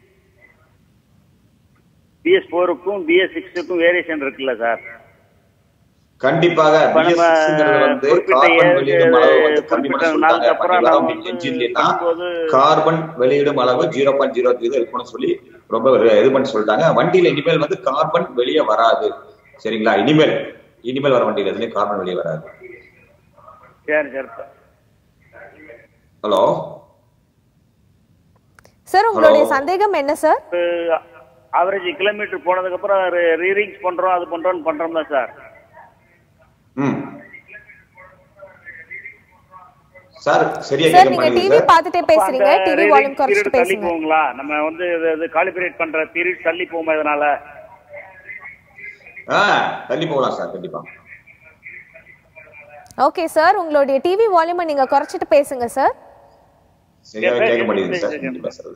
[SPEAKER 5] பிஎஸ் ஃபோருக்கும் பிஎஸ் சிக்ஸுக்கும் வேரியேஷன் இருக்குல்ல சார்
[SPEAKER 2] கண்டிப்பாக
[SPEAKER 5] இப்ப
[SPEAKER 2] பிஎஸ்
[SPEAKER 5] நம்ம
[SPEAKER 2] சிக்ஸ்ங்கிறது வந்து
[SPEAKER 5] குறிப்பிட்ட
[SPEAKER 2] கார்பன் வெளியிடும் அளவு வந்து
[SPEAKER 5] ஏழு
[SPEAKER 2] கம்மி பண்ண
[SPEAKER 5] குறிப்பிட்ட
[SPEAKER 2] சொல்லிட்டாங்க
[SPEAKER 5] நாளுக்கு அப்புறம்
[SPEAKER 2] பண்டிகா
[SPEAKER 5] நம்ம வந்து
[SPEAKER 2] என்ஜின்லாம்
[SPEAKER 5] பண்ணும்போது
[SPEAKER 2] கார்பன் வெளியிடும் அளவு ஜீரோ பாயிண்ட் ஜீரோ த்ரீ இருக்கணும்னு சொல்லி ரொம்ப ஒரு இது பண்ணி சொல்லிட்டாங்க வண்டியில இனிமேல் வந்து கார்பன் வெளியே வராது சரிங்களா இனிமேல் இனிமேல் வர வண்டியில எதுலயும் கார்பன் வெளியே வராது
[SPEAKER 5] சரி சரி
[SPEAKER 2] ஹலோ
[SPEAKER 1] சார் உங்களுடைய
[SPEAKER 2] Hello.
[SPEAKER 1] சந்தேகம் என்ன சார்
[SPEAKER 5] ஆவரேஜ் கிலோமீட்டர் போனதுக்கு அப்புறம் ரீரிங்ஸ் பண்றோம் அது பண்றோம்னு பண்றோம்ல சார்
[SPEAKER 2] ம் சார் சரியா
[SPEAKER 1] சார்
[SPEAKER 2] கேட்க
[SPEAKER 1] நீங்க
[SPEAKER 2] மாட்டேங்குது
[SPEAKER 1] டிவி
[SPEAKER 2] சார்
[SPEAKER 1] பார்த்துட்டே பேசுறீங்க
[SPEAKER 5] அப்ப அந்த
[SPEAKER 1] டிவி
[SPEAKER 5] reading
[SPEAKER 1] வால்யூம்
[SPEAKER 5] period
[SPEAKER 1] குறைச்சிட்டு
[SPEAKER 5] தள்ளி
[SPEAKER 1] பேசுங்க
[SPEAKER 5] போகுங்களா நம்ம வந்து இது காலிபரேட் பண்ற பீரியட் தள்ளி போகுமா இதனால
[SPEAKER 2] ஆ தள்ளி போகலாம் சார் கண்டிப்பா
[SPEAKER 1] ஓகே சார் உங்களுடைய டிவி வால்யூமை நீங்க குறைச்சிட்டு பேசுங்க சார்
[SPEAKER 2] சரியாவே
[SPEAKER 5] Yes,
[SPEAKER 2] கேட்க
[SPEAKER 5] sir.
[SPEAKER 2] மாட்டேங்குது
[SPEAKER 5] Yes,
[SPEAKER 2] சார்
[SPEAKER 5] sir.
[SPEAKER 2] நீங்க பேசுறது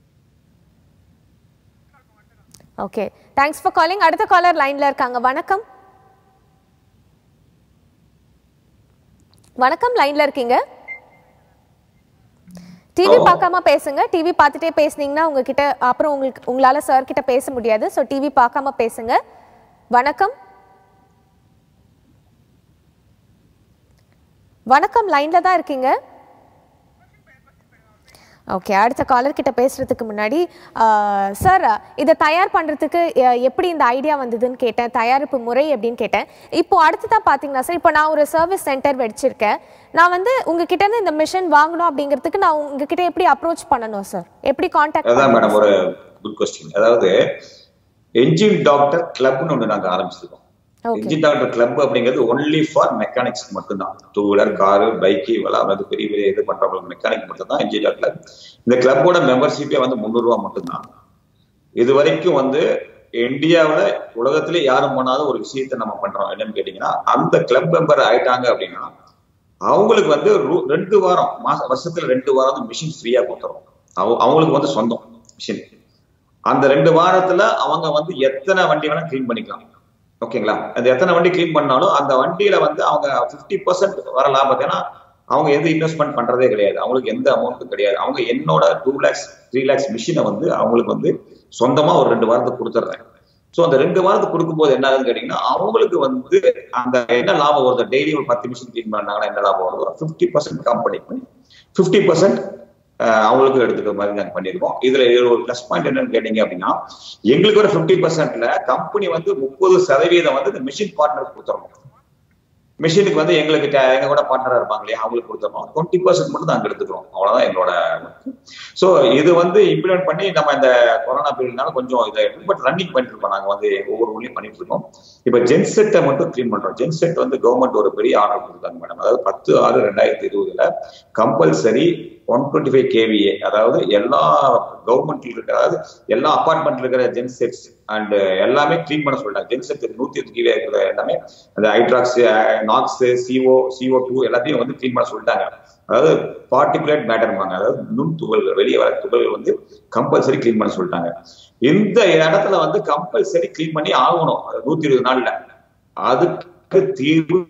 [SPEAKER 1] ஓகே தேங்க்ஸ் ஃபார் காலிங் அடுத்த காலர் லைன்ல இருக்காங்க வணக்கம் வணக்கம் லைன்ல இருக்கீங்க டிவி
[SPEAKER 2] Hello.
[SPEAKER 1] பார்க்காம பேசுங்க டிவி பார்த்துட்டே பேசுனீங்கன்னா உங்ககிட்ட அப்புறம் உங்களுக்கு உங்களால சார் கிட்ட பேச முடியாது ஸோ டிவி பார்க்காம பேசுங்க வணக்கம் வணக்கம் லைன்ல தான் இருக்கீங்க ஓகே அடுத்த காலர் கிட்ட பேசுறதுக்கு முன்னாடி சார் இதை தயார் பண்றதுக்கு அஹ், எப்படி இந்த ஐடியா வந்ததுன்னு கேட்டேன் தயாரிப்பு முறை அப்படின்னு கேட்டேன் இப்போ அடுத்ததா பாத்தீங்கன்னா சார் இப்போ நான் ஒரு சர்வீஸ் சென்டர் வச்சிருக்கேன் நான் வந்து உங்ககிட்ட இருந்து இந்த மிஷின் வாங்கணும் அப்படிங்கிறதுக்கு நான் உங்ககிட்ட எப்படி அப்ரோச் பண்ணணும் சார் எப்படி காண்டாக்ட்
[SPEAKER 2] அதான் மேடம் ஒரு குட் கொஸ்டின் அதாவது என்ஜின் டாக்டர் கிளப்னு ஒண்ணு நாங்க ஆரம்பிச்சிருக்கோம்
[SPEAKER 1] ஓகே
[SPEAKER 2] என்ஜின் டாக்டர் கிளப் அப்படிங்கிறது ஒன்லி ஃபார் மெக்கானிக்ஸ் மட்டும்தான் டூ வீலர் காரு பைக்கு இதெல்லாம் வந்து பெரிய பெரிய இது பண்றவங்களுக்கு மெக்கானிக் மட்டும்தான் என்ஜின் டாக்டர் கிளப் இந்த கிளப்போட மெம்பர்ஷிப்பே வந்து முந்நூறு ரூபா மட்டும்தான் இது வரைக்கும் வந்து இந்தியாவுல உலகத்திலே யாரும் பண்ணாத ஒரு விஷயத்த நம்ம பண்றோம் என்னன்னு கேட்டீங்கன்னா அந்த கிளப் மெம்பர் ஆயிட்டாங்க அப்படின்னா அவங்களுக்கு வந்து ரு- ரெண்டு வாரம் மாச வருஷத்துல ரெண்டு வாரம் வந்து மிஷின் ஃப்ரீயா கொடுத்துரும் அவ- அவங்களுக்கு வந்து சொந்தம் மிஷின் அந்த ரெண்டு வாரத்துல அவங்க வந்து எத்தனை வண்டி வேணா க்ளீன் பண்ணிக்கலாம் ஓகேங்களா அந்த எத்தனை வண்டி க்ளீன் பண்ணாலும் அந்த வண்டியில வந்து அவங்க 50% பர்சன்ட் வர லாபத்தை ஏன்னா அவங்க எந்த இன்வெஸ்ட்மெண்ட் பண்றதே கிடையாது அவங்களுக்கு எந்த அமௌண்ட்டும் கிடையாது அவங்க என்னோட டூ லேக்ஸ் த்ரீ லேக்ஸ் மிஷினை வந்து அவங்களுக்கு வந்து சொந்தமா ஒரு ரெண்டு வாரத்துக்கு கொடுத்துட்றேன் ஸோ அந்த ரெண்டு வாரத்துக்கு கொடுக்கும்போது என்ன ஆகுதுன்னு கேட்டீங்கன்னா அவங்களுக்கு வந்து அந்த என்ன லாபம் வருது டெய்லி ஒரு பத்து மிஷின் க்ளீன் பண்ணாங்கன்னா என்ன லாபம் வருது ஃபிஃப்டி பர்சன்ட் கம்பெனிக்கு ஃபிஃப்டி பர்சன்ட் அவங்களுக்கு எடுத்துக்கிற மாதிரி நாங்கள் பண்ணியிருக்கோம் இதுல இதுல ஒரு ப்ளஸ் பாயிண்ட் என்னன்னு கேட்டீங்க அப்படின்னா எங்களுக்கு ஒரு ஃபிஃப்டி பர்சன்ட்ல கம்பெனி வந்து முப்பது சதவீதம் வந்து இந்த மிஷின் பார்ட்னர் கொடுத்துருவோம் மிஷினுக்கு வந்து எங்களுக்கு டே- எங்க கூட பார்ட்னரா இருப்பாங்க இல்லையா அவங்களுக்கு கொடுத்துருவோம் டுவெண்ட்டி பர்சன்ட் மட்டும் நாங்க எடுத்துக்கிறோம் அவ்வளவுதான் எங்களோட ஸோ இது வந்து இம்ப்ளிமெண்ட் பண்ணி நம்ம இந்த கொரோனா பீரியட்னால கொஞ்சம் இதை பட் ரன்னிங் பண்ணிட்டு இருக்கோம் நாங்க வந்து ஒவ்வொரு ஊர்லயும் பண்ணிட்டு இருக்கோம் இப்ப ஜென்செட்டை மட்டும் க்ளீன் பண்றோம் ஜென்செட் வந்து கவர்மெண்ட் ஒரு பெரிய ஆர்டர் கொடுத்தாங்க மேடம் அதாவது பத்து ஆறு ரெண்டாயிரத்தி இருபதுல compulsory one twenty five KVA அதாவது எல்லா கவர்மெண்ட்ல இருக்கிற அதாவது எல்லா அபார்ட்மெண்ட்ல இருக்கிற ஜென்செட்ஸ் அண்ட் எல்லாமே க்ளீன் பண்ண சொல்லிட்டாங்க ஜென்செட் நூத்தி எட்டு கீழே இருக்கிற எல்லாமே அந்த ஹைட்ராக்ஸ் நாக்ஸ் சிஓ சிஓ டூ எல்லாத்தையும் வந்து க்ளீன் பண்ண சொல்லிட்டாங்க அதாவது பார்ட்டிகுலேட் மேட்டர்பாங்க அதாவது நுண் துகள்கள் வெளியே வர துகள்கள் வந்து கம்பல்சரி க்ளீன் பண்ண சொல்லிட்டாங்க இந்த இடத்துல வந்து கம்பல்சரி க்ளீன் பண்ணி ஆகணும் நூத்தி இருபது நாள்ல அதுக்கு தீர்வு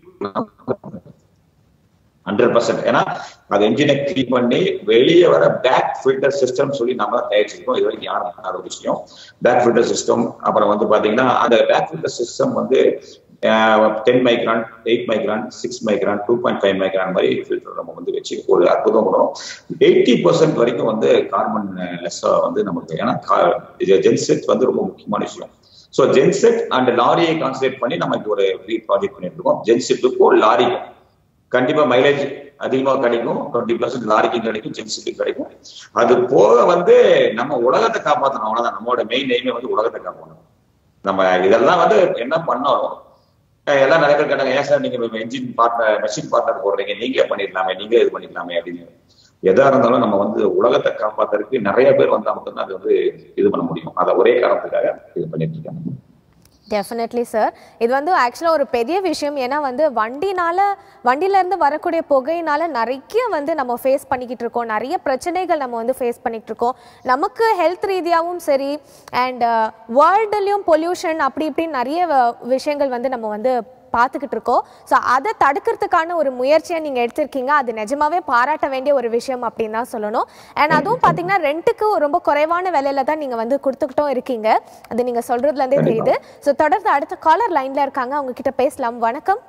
[SPEAKER 2] ஹண்ட்ரட் பர்சன்ட் ஏன்னா அது என்ஜினை க்ளீன் பண்ணி வெளியே வர பேக் ஃபில்டர் சிஸ்டம் சொல்லி நம்ம தான் தயாரிச்சிருக்கோம் இது வரைக்கும் யாரும் பண்ணாத ஒரு விஷயம் பேக் ஃபில்டர் சிஸ்டம் அப்புறம் வந்து பாத்தீங்கன்னா அந்த பேக் ஃபில்டர் சிஸ்டம் வந்து ten micron eight micron six micron two point five micron மாதிரி ஃபில்டர் நம்ம வந்து வச்சு ஒரு அற்புதம் பண்ணுவோம் எயிட்டி பர்சன்ட் வரைக்கும் வந்து கார்பன் லெஸ்ஸா வந்து நமக்கு ஏன்னா ஜென்செட் வந்து ரொம்ப முக்கியமான விஷயம் ஸோ ஜென்செட் அண்ட் லாரியை கான்சன்ட்ரேட் பண்ணி நம்ம இப்போ ஒரு ப்ராஜெக்ட் பண்ணிட்டு இருக்கோம் ஜென்செட்டுக்கும் லாரிக்கும் கண்டிப்பா மைலேஜ் அதிகமா கிடைக்கும் டுவெண்ட்டி பர்சன்ட் லாரிக்கும் கிடைக்கும் ஜென்சிக்கு கிடைக்கும் அது போக வந்து நம்ம உலகத்தை காப்பாற்றணும் அவ்வளவுதான் நம்மளோட மெயின் எய்மே வந்து உலகத்தை காப்பாற்றணும் நம்ம இதெல்லாம் வந்து என்ன பண்ணணும் அஹ் எல்லாம் நிறைய பேர் கேட்டாங்க ஏன் சார் நீங்க என்ஜின் பார்ட்னர் மெஷின் பார்ட்னர் போடுறீங்க நீங்களே பண்ணிடலாமே நீங்களே இது பண்ணிக்கலாமே அப்படின்னு எதா இருந்தாலும் நம்ம வந்து உலகத்தை காப்பாத்துறதுக்கு நிறைய பேர் வந்தா மட்டும்தான் அது வந்து இது பண்ண முடியும் அதை ஒரே காரணத்துக்காக இது பண்ணிட்டு இருக்காங்க
[SPEAKER 1] டெஃபினெட்லி சார் இது வந்து ஆக்சுவலாக ஒரு பெரிய விஷயம் ஏன்னா வந்து வண்டினால வண்டியிலேருந்து வரக்கூடிய புகையினால நிறைய வந்து நம்ம ஃபேஸ் பண்ணிக்கிட்டு இருக்கோம் நிறைய பிரச்சனைகள் நம்ம வந்து ஃபேஸ் பண்ணிட்டு இருக்கோம் நமக்கு ஹெல்த் ரீதியாகவும் சரி அண்ட் வேர்ல்டுலேயும் பொல்யூஷன் அப்படி இப்படின்னு நிறைய வ- விஷயங்கள் வந்து நம்ம வந்து பார்த்துக்கிட்டு இருக்கோம் ஸோ அதை தடுக்கிறதுக்கான ஒரு முயற்சியை நீங்கள் எடுத்திருக்கீங்க அது நிஜமாவே பாராட்ட வேண்டிய ஒரு விஷயம் அப்படின்னு தான் சொல்லணும் அண்ட் அதுவும் பார்த்தீங்கன்னா ரெண்ட்டுக்கு ரொம்ப குறைவான விலையில தான் நீங்கள் வந்து கொடுத்துக்கிட்டும் இருக்கீங்க அது நீங்கள் சொல்கிறதுலேருந்தே தெரியுது ஸோ தொடர்ந்து அடுத்த காலர் லைனில் இருக்காங்க அவங்க கிட்ட பேசலாம் வணக்கம்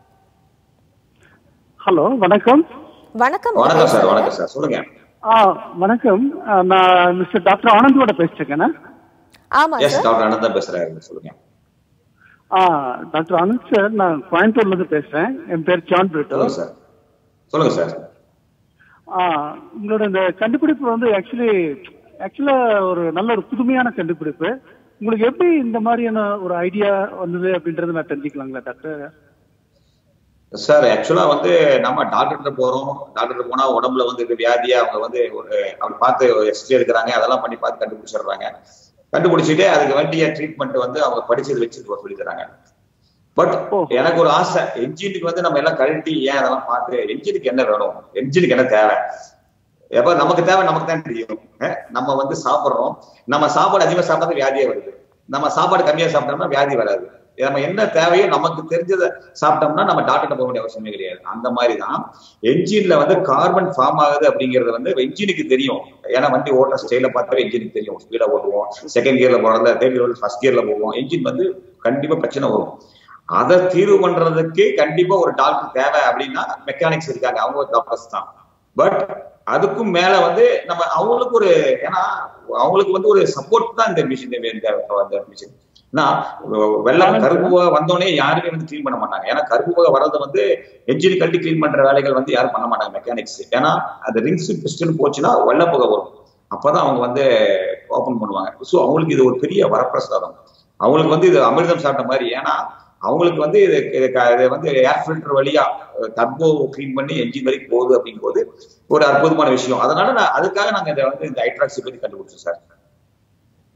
[SPEAKER 3] ஹலோ வணக்கம்
[SPEAKER 1] வணக்கம்
[SPEAKER 2] வணக்கம் சார் வணக்கம் சார் சொல்லுங்க
[SPEAKER 3] ஆ வணக்கம் ஆ, நான் மிஸ்டர் டாக்டர் ஆனந்தோட பேசுறேன்
[SPEAKER 1] ஆமாம்
[SPEAKER 2] எஸ்
[SPEAKER 1] சார்
[SPEAKER 2] டாக்டர் ஆனந்த் தான் பேசுறாரு சொல்லுங்க
[SPEAKER 3] ஆ டாக்டர் ஆனந்த் சார் நான் கோயம்புத்தூர்ல இருந்து பேசுறேன் என் பேர் ஜான் பிரிட்டோ
[SPEAKER 2] சொல்லுங்க சார் சொல்லுங்க சார்
[SPEAKER 3] ஆ உங்களோட இந்த கண்டுபிடிப்பு வந்து ஆக்சுவலி ஆக்சுவலா ஒரு நல்ல ஒரு புதுமையான கண்டுபிடிப்பு உங்களுக்கு எப்படி இந்த மாதிரியான ஒரு ஐடியா வந்தது அப்படின்றது நான் தெரிஞ்சுக்கலாங்களா டாக்டர்
[SPEAKER 2] சார் ஆக்சுவலா வந்து நம்ம டாக்டர்கிட்ட போறோம் டாக்டர் போனா உடம்புல வந்து இருக்க வியாதியை அவங்க வந்து ஒரு அப்படி பார்த்து எக்ஸ்ரே எடுக்கிறாங்க அதெல்லாம் பண்ணி பார்த்து கண்டுபிடிச்சிடுறாங்க கண்டுபிடிச்சிட்டு அதுக்கு வேண்டிய ட்ரீட்மெண்ட் வந்து அவங்க படிச்சது வச்சு சொல்லி தராங்க பட் எனக்கு ஒரு ஆசை என்ஜினுக்கு வந்து நம்ம எல்லாம் கழட்டி ஏன் அதெல்லாம் பார்த்து என்ஜினுக்கு என்ன வேணும் என்ஜினுக்கு என்ன தேவை எப்ப நமக்கு தேவை நமக்கு தான் தெரியும் அஹ் நம்ம வந்து சாப்பிடுறோம் நம்ம சாப்பாடு அதிகமா சாப்பிட்டா வியாதியே வருது நம்ம சாப்பாடு கம்மியா சாப்பிட்டோம்னா வியாதி வராது நம்ம என்ன தேவையோ நமக்கு தெரிஞ்சதை சாப்பிட்டோம்னா நம்ம டாக்டர் போக வேண்டிய அவசியமே கிடையாது அந்த மாதிரி தான் என்ஜின்ல வந்து கார்பன் ஃபார்ம் ஆகுது அப்படிங்கிறது வந்து என்ஜினுக்கு தெரியும் ஏன்னா வண்டி ஓட்டுற ஸ்டைல பார்த்தாவே என்ஜினுக்கு தெரியும் ஸ்பீடா ஓட்டுவோம் செகண்ட் கியர்ல போறதுல தேர்ட் கியர் ஃபர்ஸ்ட் கியர்ல போவோம் என்ஜின் வந்து கண்டிப்பா பிரச்சனை வரும் அதை தீர்வு பண்றதுக்கு கண்டிப்பா ஒரு டாக்டர் தேவை அப்படின்னா மெக்கானிக்ஸ் இருக்காங்க அவங்க டாக்டர்ஸ் தான் பட் அதுக்கும் மேல வந்து நம்ம அவங்களுக்கு ஒரு ஏன்னா அவங்களுக்கு வந்து ஒரு சப்போர்ட் தான் இந்த மிஷின் இந்த மிஷின் வெள்ளம் கருப்பு வந்தோடனே யாருமே வந்து கிளீன் பண்ண மாட்டாங்க ஏன்னா கருப்பு புகை வர்றது வந்து என்ஜின் கழட்டி கிளீன் பண்ற வேலைகள் வந்து யாரும் பண்ண மாட்டாங்க மெக்கானிக்ஸ் ஏன்னா அந்த ரிங்ஸ் பிஸ்டன் போச்சுன்னா வெள்ள புகை வரும் அப்பதான் அவங்க வந்து ஓபன் பண்ணுவாங்க ஸோ அவங்களுக்கு இது ஒரு பெரிய வரப்பிரசாதம் அவங்களுக்கு வந்து இது அமிர்தம் சாப்பிட்ட மாதிரி ஏன்னா அவங்களுக்கு வந்து இது இது க- இது வந்து ஏர் ஃபில்டர் வழியா டர்போ க்ளீன் பண்ணி என்ஜின் வரைக்கும் போகுது அப்படிங்கும்போது ஒரு அற்புதமான விஷயம் அதனால நான் அதுக்காக நாங்க இதை வந்து இந்த ஹைட்ராக்சி பத்தி கண்டுபிடிச்சோம் சார்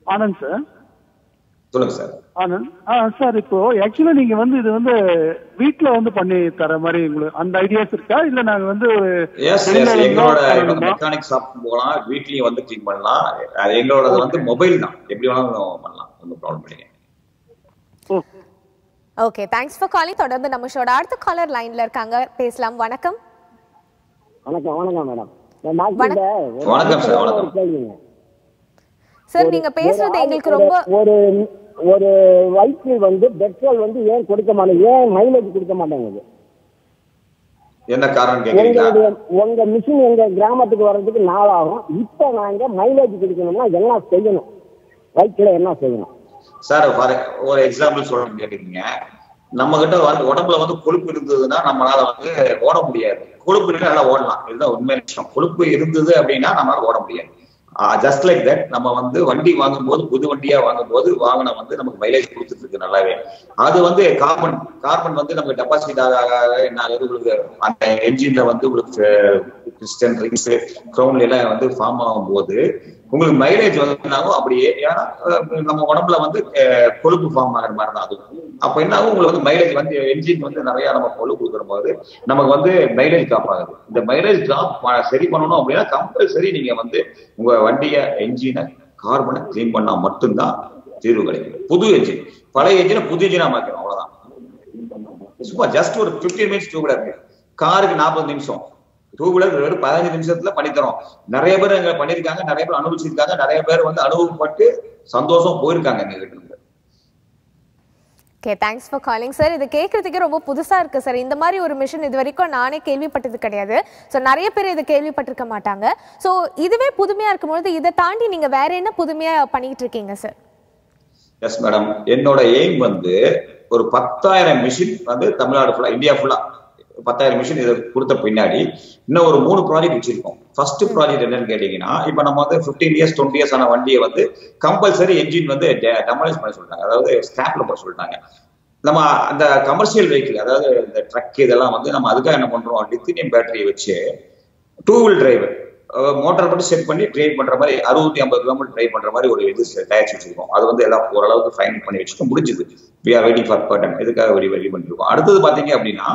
[SPEAKER 3] ஆனந்த் சார்
[SPEAKER 2] சொல்லுங்க சார்
[SPEAKER 3] ஆனந்த் ஆ சார் இப்போ ஆக்சுவலா நீங்க வந்து இது வந்து வீட்ல வந்து பண்ணி தர மாதிரி உங்களுக்கு அந்த ஐடியாஸ் இருக்கா இல்ல நாங்க வந்து ஒரு
[SPEAKER 2] எஸ்
[SPEAKER 3] வெளியில
[SPEAKER 2] எஸ்
[SPEAKER 3] இருந்தா
[SPEAKER 2] எங்களோட
[SPEAKER 3] பண்ணணுமா?
[SPEAKER 2] மெக்கானிக் ஷாப் போகலாம் வீட்லயும் வந்து க்ளீன் பண்ணலாம் அது எங்களோடது வந்து மொபைல் தான் எப்படி வேணாலும் பண்ணலாம் ஒன்றும் ப்ராப்ளம் இல்லைங்க
[SPEAKER 3] ஓ,
[SPEAKER 1] ஓகே தேங்க்ஸ் ஃபார் காலிங் தொடர்ந்து நம்ம ஷோட அடுத்த காலர் லைன்ல இருக்காங்க பேசலாம் வணக்கம்
[SPEAKER 6] வணக்கம் வணக்கம் மேடம் நான் டாக்டர் ஒரு
[SPEAKER 2] வணக்கம் சார்,
[SPEAKER 6] ஒரு
[SPEAKER 2] வணக்கம்.
[SPEAKER 6] கேள்விங்க.
[SPEAKER 1] சார் நீங்க பேசுறது
[SPEAKER 6] ஒரு
[SPEAKER 1] எங்களுக்கு
[SPEAKER 6] ஆள்
[SPEAKER 1] ரொம்ப
[SPEAKER 6] ஒரு ஒரு வயிற்று வந்து பெட்ரோல் வந்து ஏன் கொடுக்க மாட்டேங்குது ஏன் மைலேஜ் கொடுக்க மாட்டேங்குது
[SPEAKER 2] என்ன காரணம் கேக்குறீங்களா
[SPEAKER 6] உங்களுடைய உங்க மிஷின் எங்க கிராமத்துக்கு வர்றதுக்கு நாளாகும் இப்ப நாங்க மைலேஜ் கொடுக்கணும்னா என்ன செய்யணும் வயிற்றுல என்ன செய்யணும்
[SPEAKER 2] சார் ஃபார் ஒரு எக்ஸாம்பிள் சொல்லணும்னு கேட்டீங்க நம்ம கிட்ட வந்து உடம்புல வந்து கொழுப்பு இருந்ததுன்னா நம்மளால வந்து ஓட முடியாது கொழுப்பு இருந்தா நல்லா ஓடலாம் இதுதான் உண்மை விஷயம் கொழுப்பு இருந்தது அப்படின்னா நம்மளால ஓட முடியாது ஜஸ்ட் லைக் தட் நம்ம வந்து வண்டி வாங்கும்போது புது வண்டியா வாங்கும்போது வாகனம் வந்து நமக்கு மைலேஜ் கொடுத்துட்டு இருக்கு நல்லாவே அது வந்து கார்பன் கார்பன் வந்து நமக்கு டெபாசிட் ஆக ஆக ஆக என்ன ஆகுது உங்களுக்கு அந்த என்ஜின்ல வந்து உங்களுக்கு பிஸ்டன் ரிங்ஸ் க்ரௌன்ல எல்லாம் வந்து ஃபார்ம் ஆகும்போது உங்களுக்கு மைலேஜ் வந்து என்ன ஆகும் அப்படியே ஏன்னா அஹ், நம்ம உடம்புல வந்து அஹ், கொழுப்பு ஃபார்ம் ஆகிற மாதிரி தான் அதுவும் அப்ப என்ன ஆகும் உங்களுக்கு வந்து மைலேஜ் வந்து என்ஜின் வந்து நிறைய நம்ம கொழுப்பு கொடுக்குற போது நமக்கு வந்து மைலேஜ் ட்ராப் ஆகுது இந்த மைலேஜ் ட்ராப் சரி பண்ணணும் அப்படின்னா கம்பல்சரி நீங்க வந்து உங்க வண்டிய என்ஜினை கார்பனை க்ளீன் பண்ணா மட்டும்தான் தீர்வு கிடைக்கும் புது என்ஜின் பழைய என்ஜினை புது என்ஜினா மாற்றணும் அவ்வளவுதான் சும்மா ஜஸ்ட் ஒரு 15 மினிட்ஸ் டூ வீலர் காருக்கு நாற்பது நிமிஷம் டூ வீலர் வெறும் பதினஞ்சு நிமிஷத்துல பண்ணித்தரோம் நிறைய பேர் எங்க பண்ணிருக்காங்க நிறைய பேர் அனுபவிச்சிருக்காங்க நிறைய பேர் வந்து அனுபவப்பட்டு சந்தோஷம் போயிருக்காங்க எங்க கிட்ட இருந்து
[SPEAKER 1] okay thanks for calling sir இது கேட்கறதுக்கே ரொம்ப புதுசா இருக்கு சார் இந்த மாதிரி ஒரு மிஷின் இது வரைக்கும் நானே கேள்விப்பட்டது கிடையாது ஸோ நிறைய பேர் இதை கேள்விப்பட்டிருக்க மாட்டாங்க ஸோ இதுவே புதுமையா இருக்கும்பொழுது இதை தாண்டி நீங்க வேற என்ன புதுமையா பண்ணிட்டு இருக்கீங்க சார்
[SPEAKER 2] எஸ் மேடம் என்னோட எய்ம் வந்து ஒரு பத்தாயிரம் மிஷின் வந்து தமிழ்நாடு ஃபுல்லா இந்தியா ஃபுல்லா பத்தாயிரம் மிஷின் இதை கொடுத்த பின்னாடி இன்னும் ஒரு மூணு ப்ராஜெக்ட் வச்சிருக்கோம் ஃபர்ஸ்ட் ப்ராஜெக்ட் என்னன்னு கேட்டீங்கன்னா இப்போ நம்ம வந்து ஃபிஃப்டீன் இயர்ஸ் டுவெண்ட்டி இயர்ஸ் ஆன வண்டியை வந்து கம்பல்சரி என்ஜின் வந்து டெமலைஸ் பண்ண சொல்லிட்டாங்க அதாவது ஸ்கிராப்ல போட சொல்லிட்டாங்க நம்ம அந்த கமர்ஷியல் வெஹிக்கிள் அதாவது இந்த ட்ரக் இதெல்லாம் வந்து நம்ம அதுக்காக என்ன பண்றோம் லித்தினியம் பேட்டரியை வச்சு டூ வீல் டிரைவர் மோட்டார் மட்டும் செட் பண்ணி டிரைவ் பண்ற மாதிரி அறுபத்தி ஐம்பது கிலோமீட்டர் டிரைவ் பண்ற மாதிரி ஒரு இது தயாரிச்சு வச்சிருக்கோம் அது வந்து எல்லாம் ஓரளவுக்கு ஃபைன் பண்ணி வச்சுட்டு முடிஞ்சுது we are waiting for button இதுக்காக ரெடி ரெடி பண்ணிருக்கோம் அடுத்தது பாத்தீங்க அப்படின்னா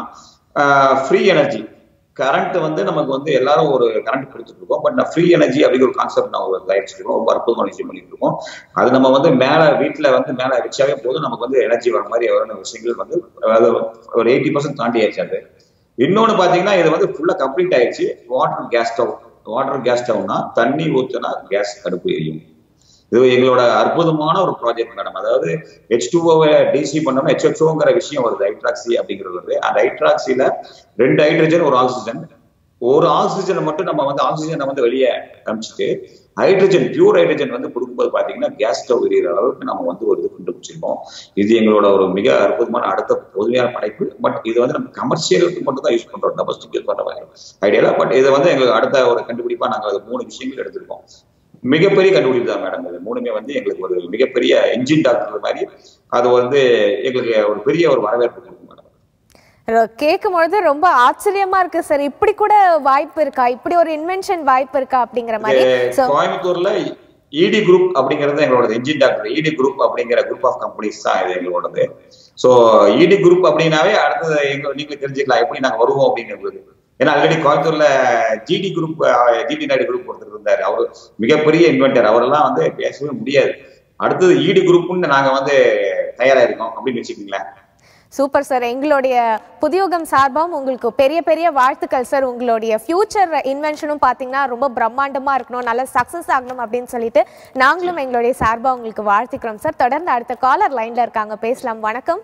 [SPEAKER 2] ஃப்ரீ எனர்ஜி கரண்ட் வந்து நமக்கு வந்து எல்லாரும் ஒரு கரண்ட் கொடுத்துட்டு இருக்கோம் பட் ஃப்ரீ எனர்ஜி அப்படிங்கிற ஒரு கான்செப்ட் நம்ம தயாரிச்சிருக்கோம் ரொம்ப அற்புதமான விஷயம் பண்ணிட்டு இருக்கோம் அது நம்ம வந்து மேல வீட்டுல வந்து மேல வச்சாவே போதும் நமக்கு வந்து எனர்ஜி வர மாதிரி வர விஷயங்கள் வந்து அதாவது ஒரு எயிட்டி பர்சன்ட் தாண்டி ஆயிடுச்சு அது இன்னொன்னு பாத்தீங்கன்னா இது வந்து ஃபுல்லா கம்ப்ளீட் ஆயிடுச்சு water gas stove water gas ஸ்டவ்னா தண்ணி ஊத்துனா கேஸ் அடுப்பு எரியும் இது எங்களோட அற்புதமான ஒரு ப்ராஜெக்ட் மேடம் அதாவது ஹெச் டூஓவை டிசி பண்ணோம்னா ஹெச்ஹெச்ஓங்கிற விஷயம் வருது ஹைட்ராக்சி அப்படிங்கிறது வருது அந்த ஹைட்ராக்சில ரெண்டு ஹைட்ரஜன் ஒரு ஆக்சிஜன் ஒரு ஆக்சிஜனை மட்டும் நம்ம வந்து ஆக்சிஜனை வந்து வெளியே அனுப்பிச்சிட்டு ஹைட்ரஜன் பியூர் ஹைட்ரஜன் வந்து கொடுக்கும்போது பாத்தீங்கன்னா கேஸ் ஸ்டவ் எரியிற அளவுக்கு நம்ம வந்து ஒரு இது கண்டுபிடிச்சிருக்கோம் இது எங்களோட ஒரு மிக அற்புதமான அடுத்த பொதுமையான படைப்பு பட் இது வந்து நம்ம கமர்ஷியலுக்கு மட்டும் தான் யூஸ் பண்றோம் டொமஸ்டிக் யூஸ் பண்ற மாதிரி ஐடியால பட் இது வந்து எங்களுக்கு அடுத்த ஒரு கண்டுபிடிப்பா நாங்க அது மூணு விஷயங்கள் எடுத்திருக்கோம் மிகப்பெரிய கண்டுபிடிப்பு தான் மேடம் இது மூணுமே வந்து எங்களுக்கு ஒரு மிகப்பெரிய என்ஜின் டாக்டர் மாதிரி அது வந்து எங்களுக்கு ஒரு பெரிய ஒரு வரவேற்பு கொடுக்கும் மேடம்
[SPEAKER 1] கேட்கும் பொழுது ரொம்ப ஆச்சரியமா இருக்கு சார் இப்படி கூட வாய்ப்பு இருக்கா இப்படி ஒரு இன்வென்ஷன் வாய்ப்பு இருக்கா அப்படிங்கிற மாதிரி
[SPEAKER 2] இது
[SPEAKER 1] So,
[SPEAKER 2] கோயம்புத்தூர்ல இடி குரூப் அப்படிங்கிறது எங்களோட என்ஜின் டாக்டர் இடி குரூப் அப்படிங்கிற குரூப் ஆஃப் கம்பெனிஸ் தான் இது எங்களோடது ஸோ இடி குரூப் அப்படின்னாவே அடுத்தது எங்க நீங்க தெரிஞ்சுக்கலாம் எப்படி நாங்க வருவோம் அப்படிங்கிறது ஏன்னா ஆல்ரெடி கோயம்புத்தூர்ல GD group GD Naidu group ஒருத்தர் இருந்தாரு அவர் மிகப்பெரிய இன்வென்டர் அவரெல்லாம் வந்து பேசவே முடியாது அடுத்தது இடி குரூப்னு நாங்க வந்து தயாரா இருக்கோம் அப்படின்னு வச்சுக்கோங்களேன்
[SPEAKER 1] சூப்பர் சார் எங்களுடைய புதியுகம் சார்பாகவும் உங்களுக்கு பெரிய பெரிய வாழ்த்துக்கள் சார் உங்களுடைய ஃபியூச்சர் இன்வென்ஷனும் பார்த்தீங்கன்னா ரொம்ப பிரம்மாண்டமா இருக்கணும் நல்ல சக்ஸஸ் ஆகணும் அப்படின்னு சொல்லிட்டு நாங்களும் எங்களுடைய சார்பா உங்களுக்கு வாழ்த்துக்கிறோம் சார் தொடர்ந்து அடுத்த காலர் லைன்ல இருக்காங்க பேசலாம் வணக்கம்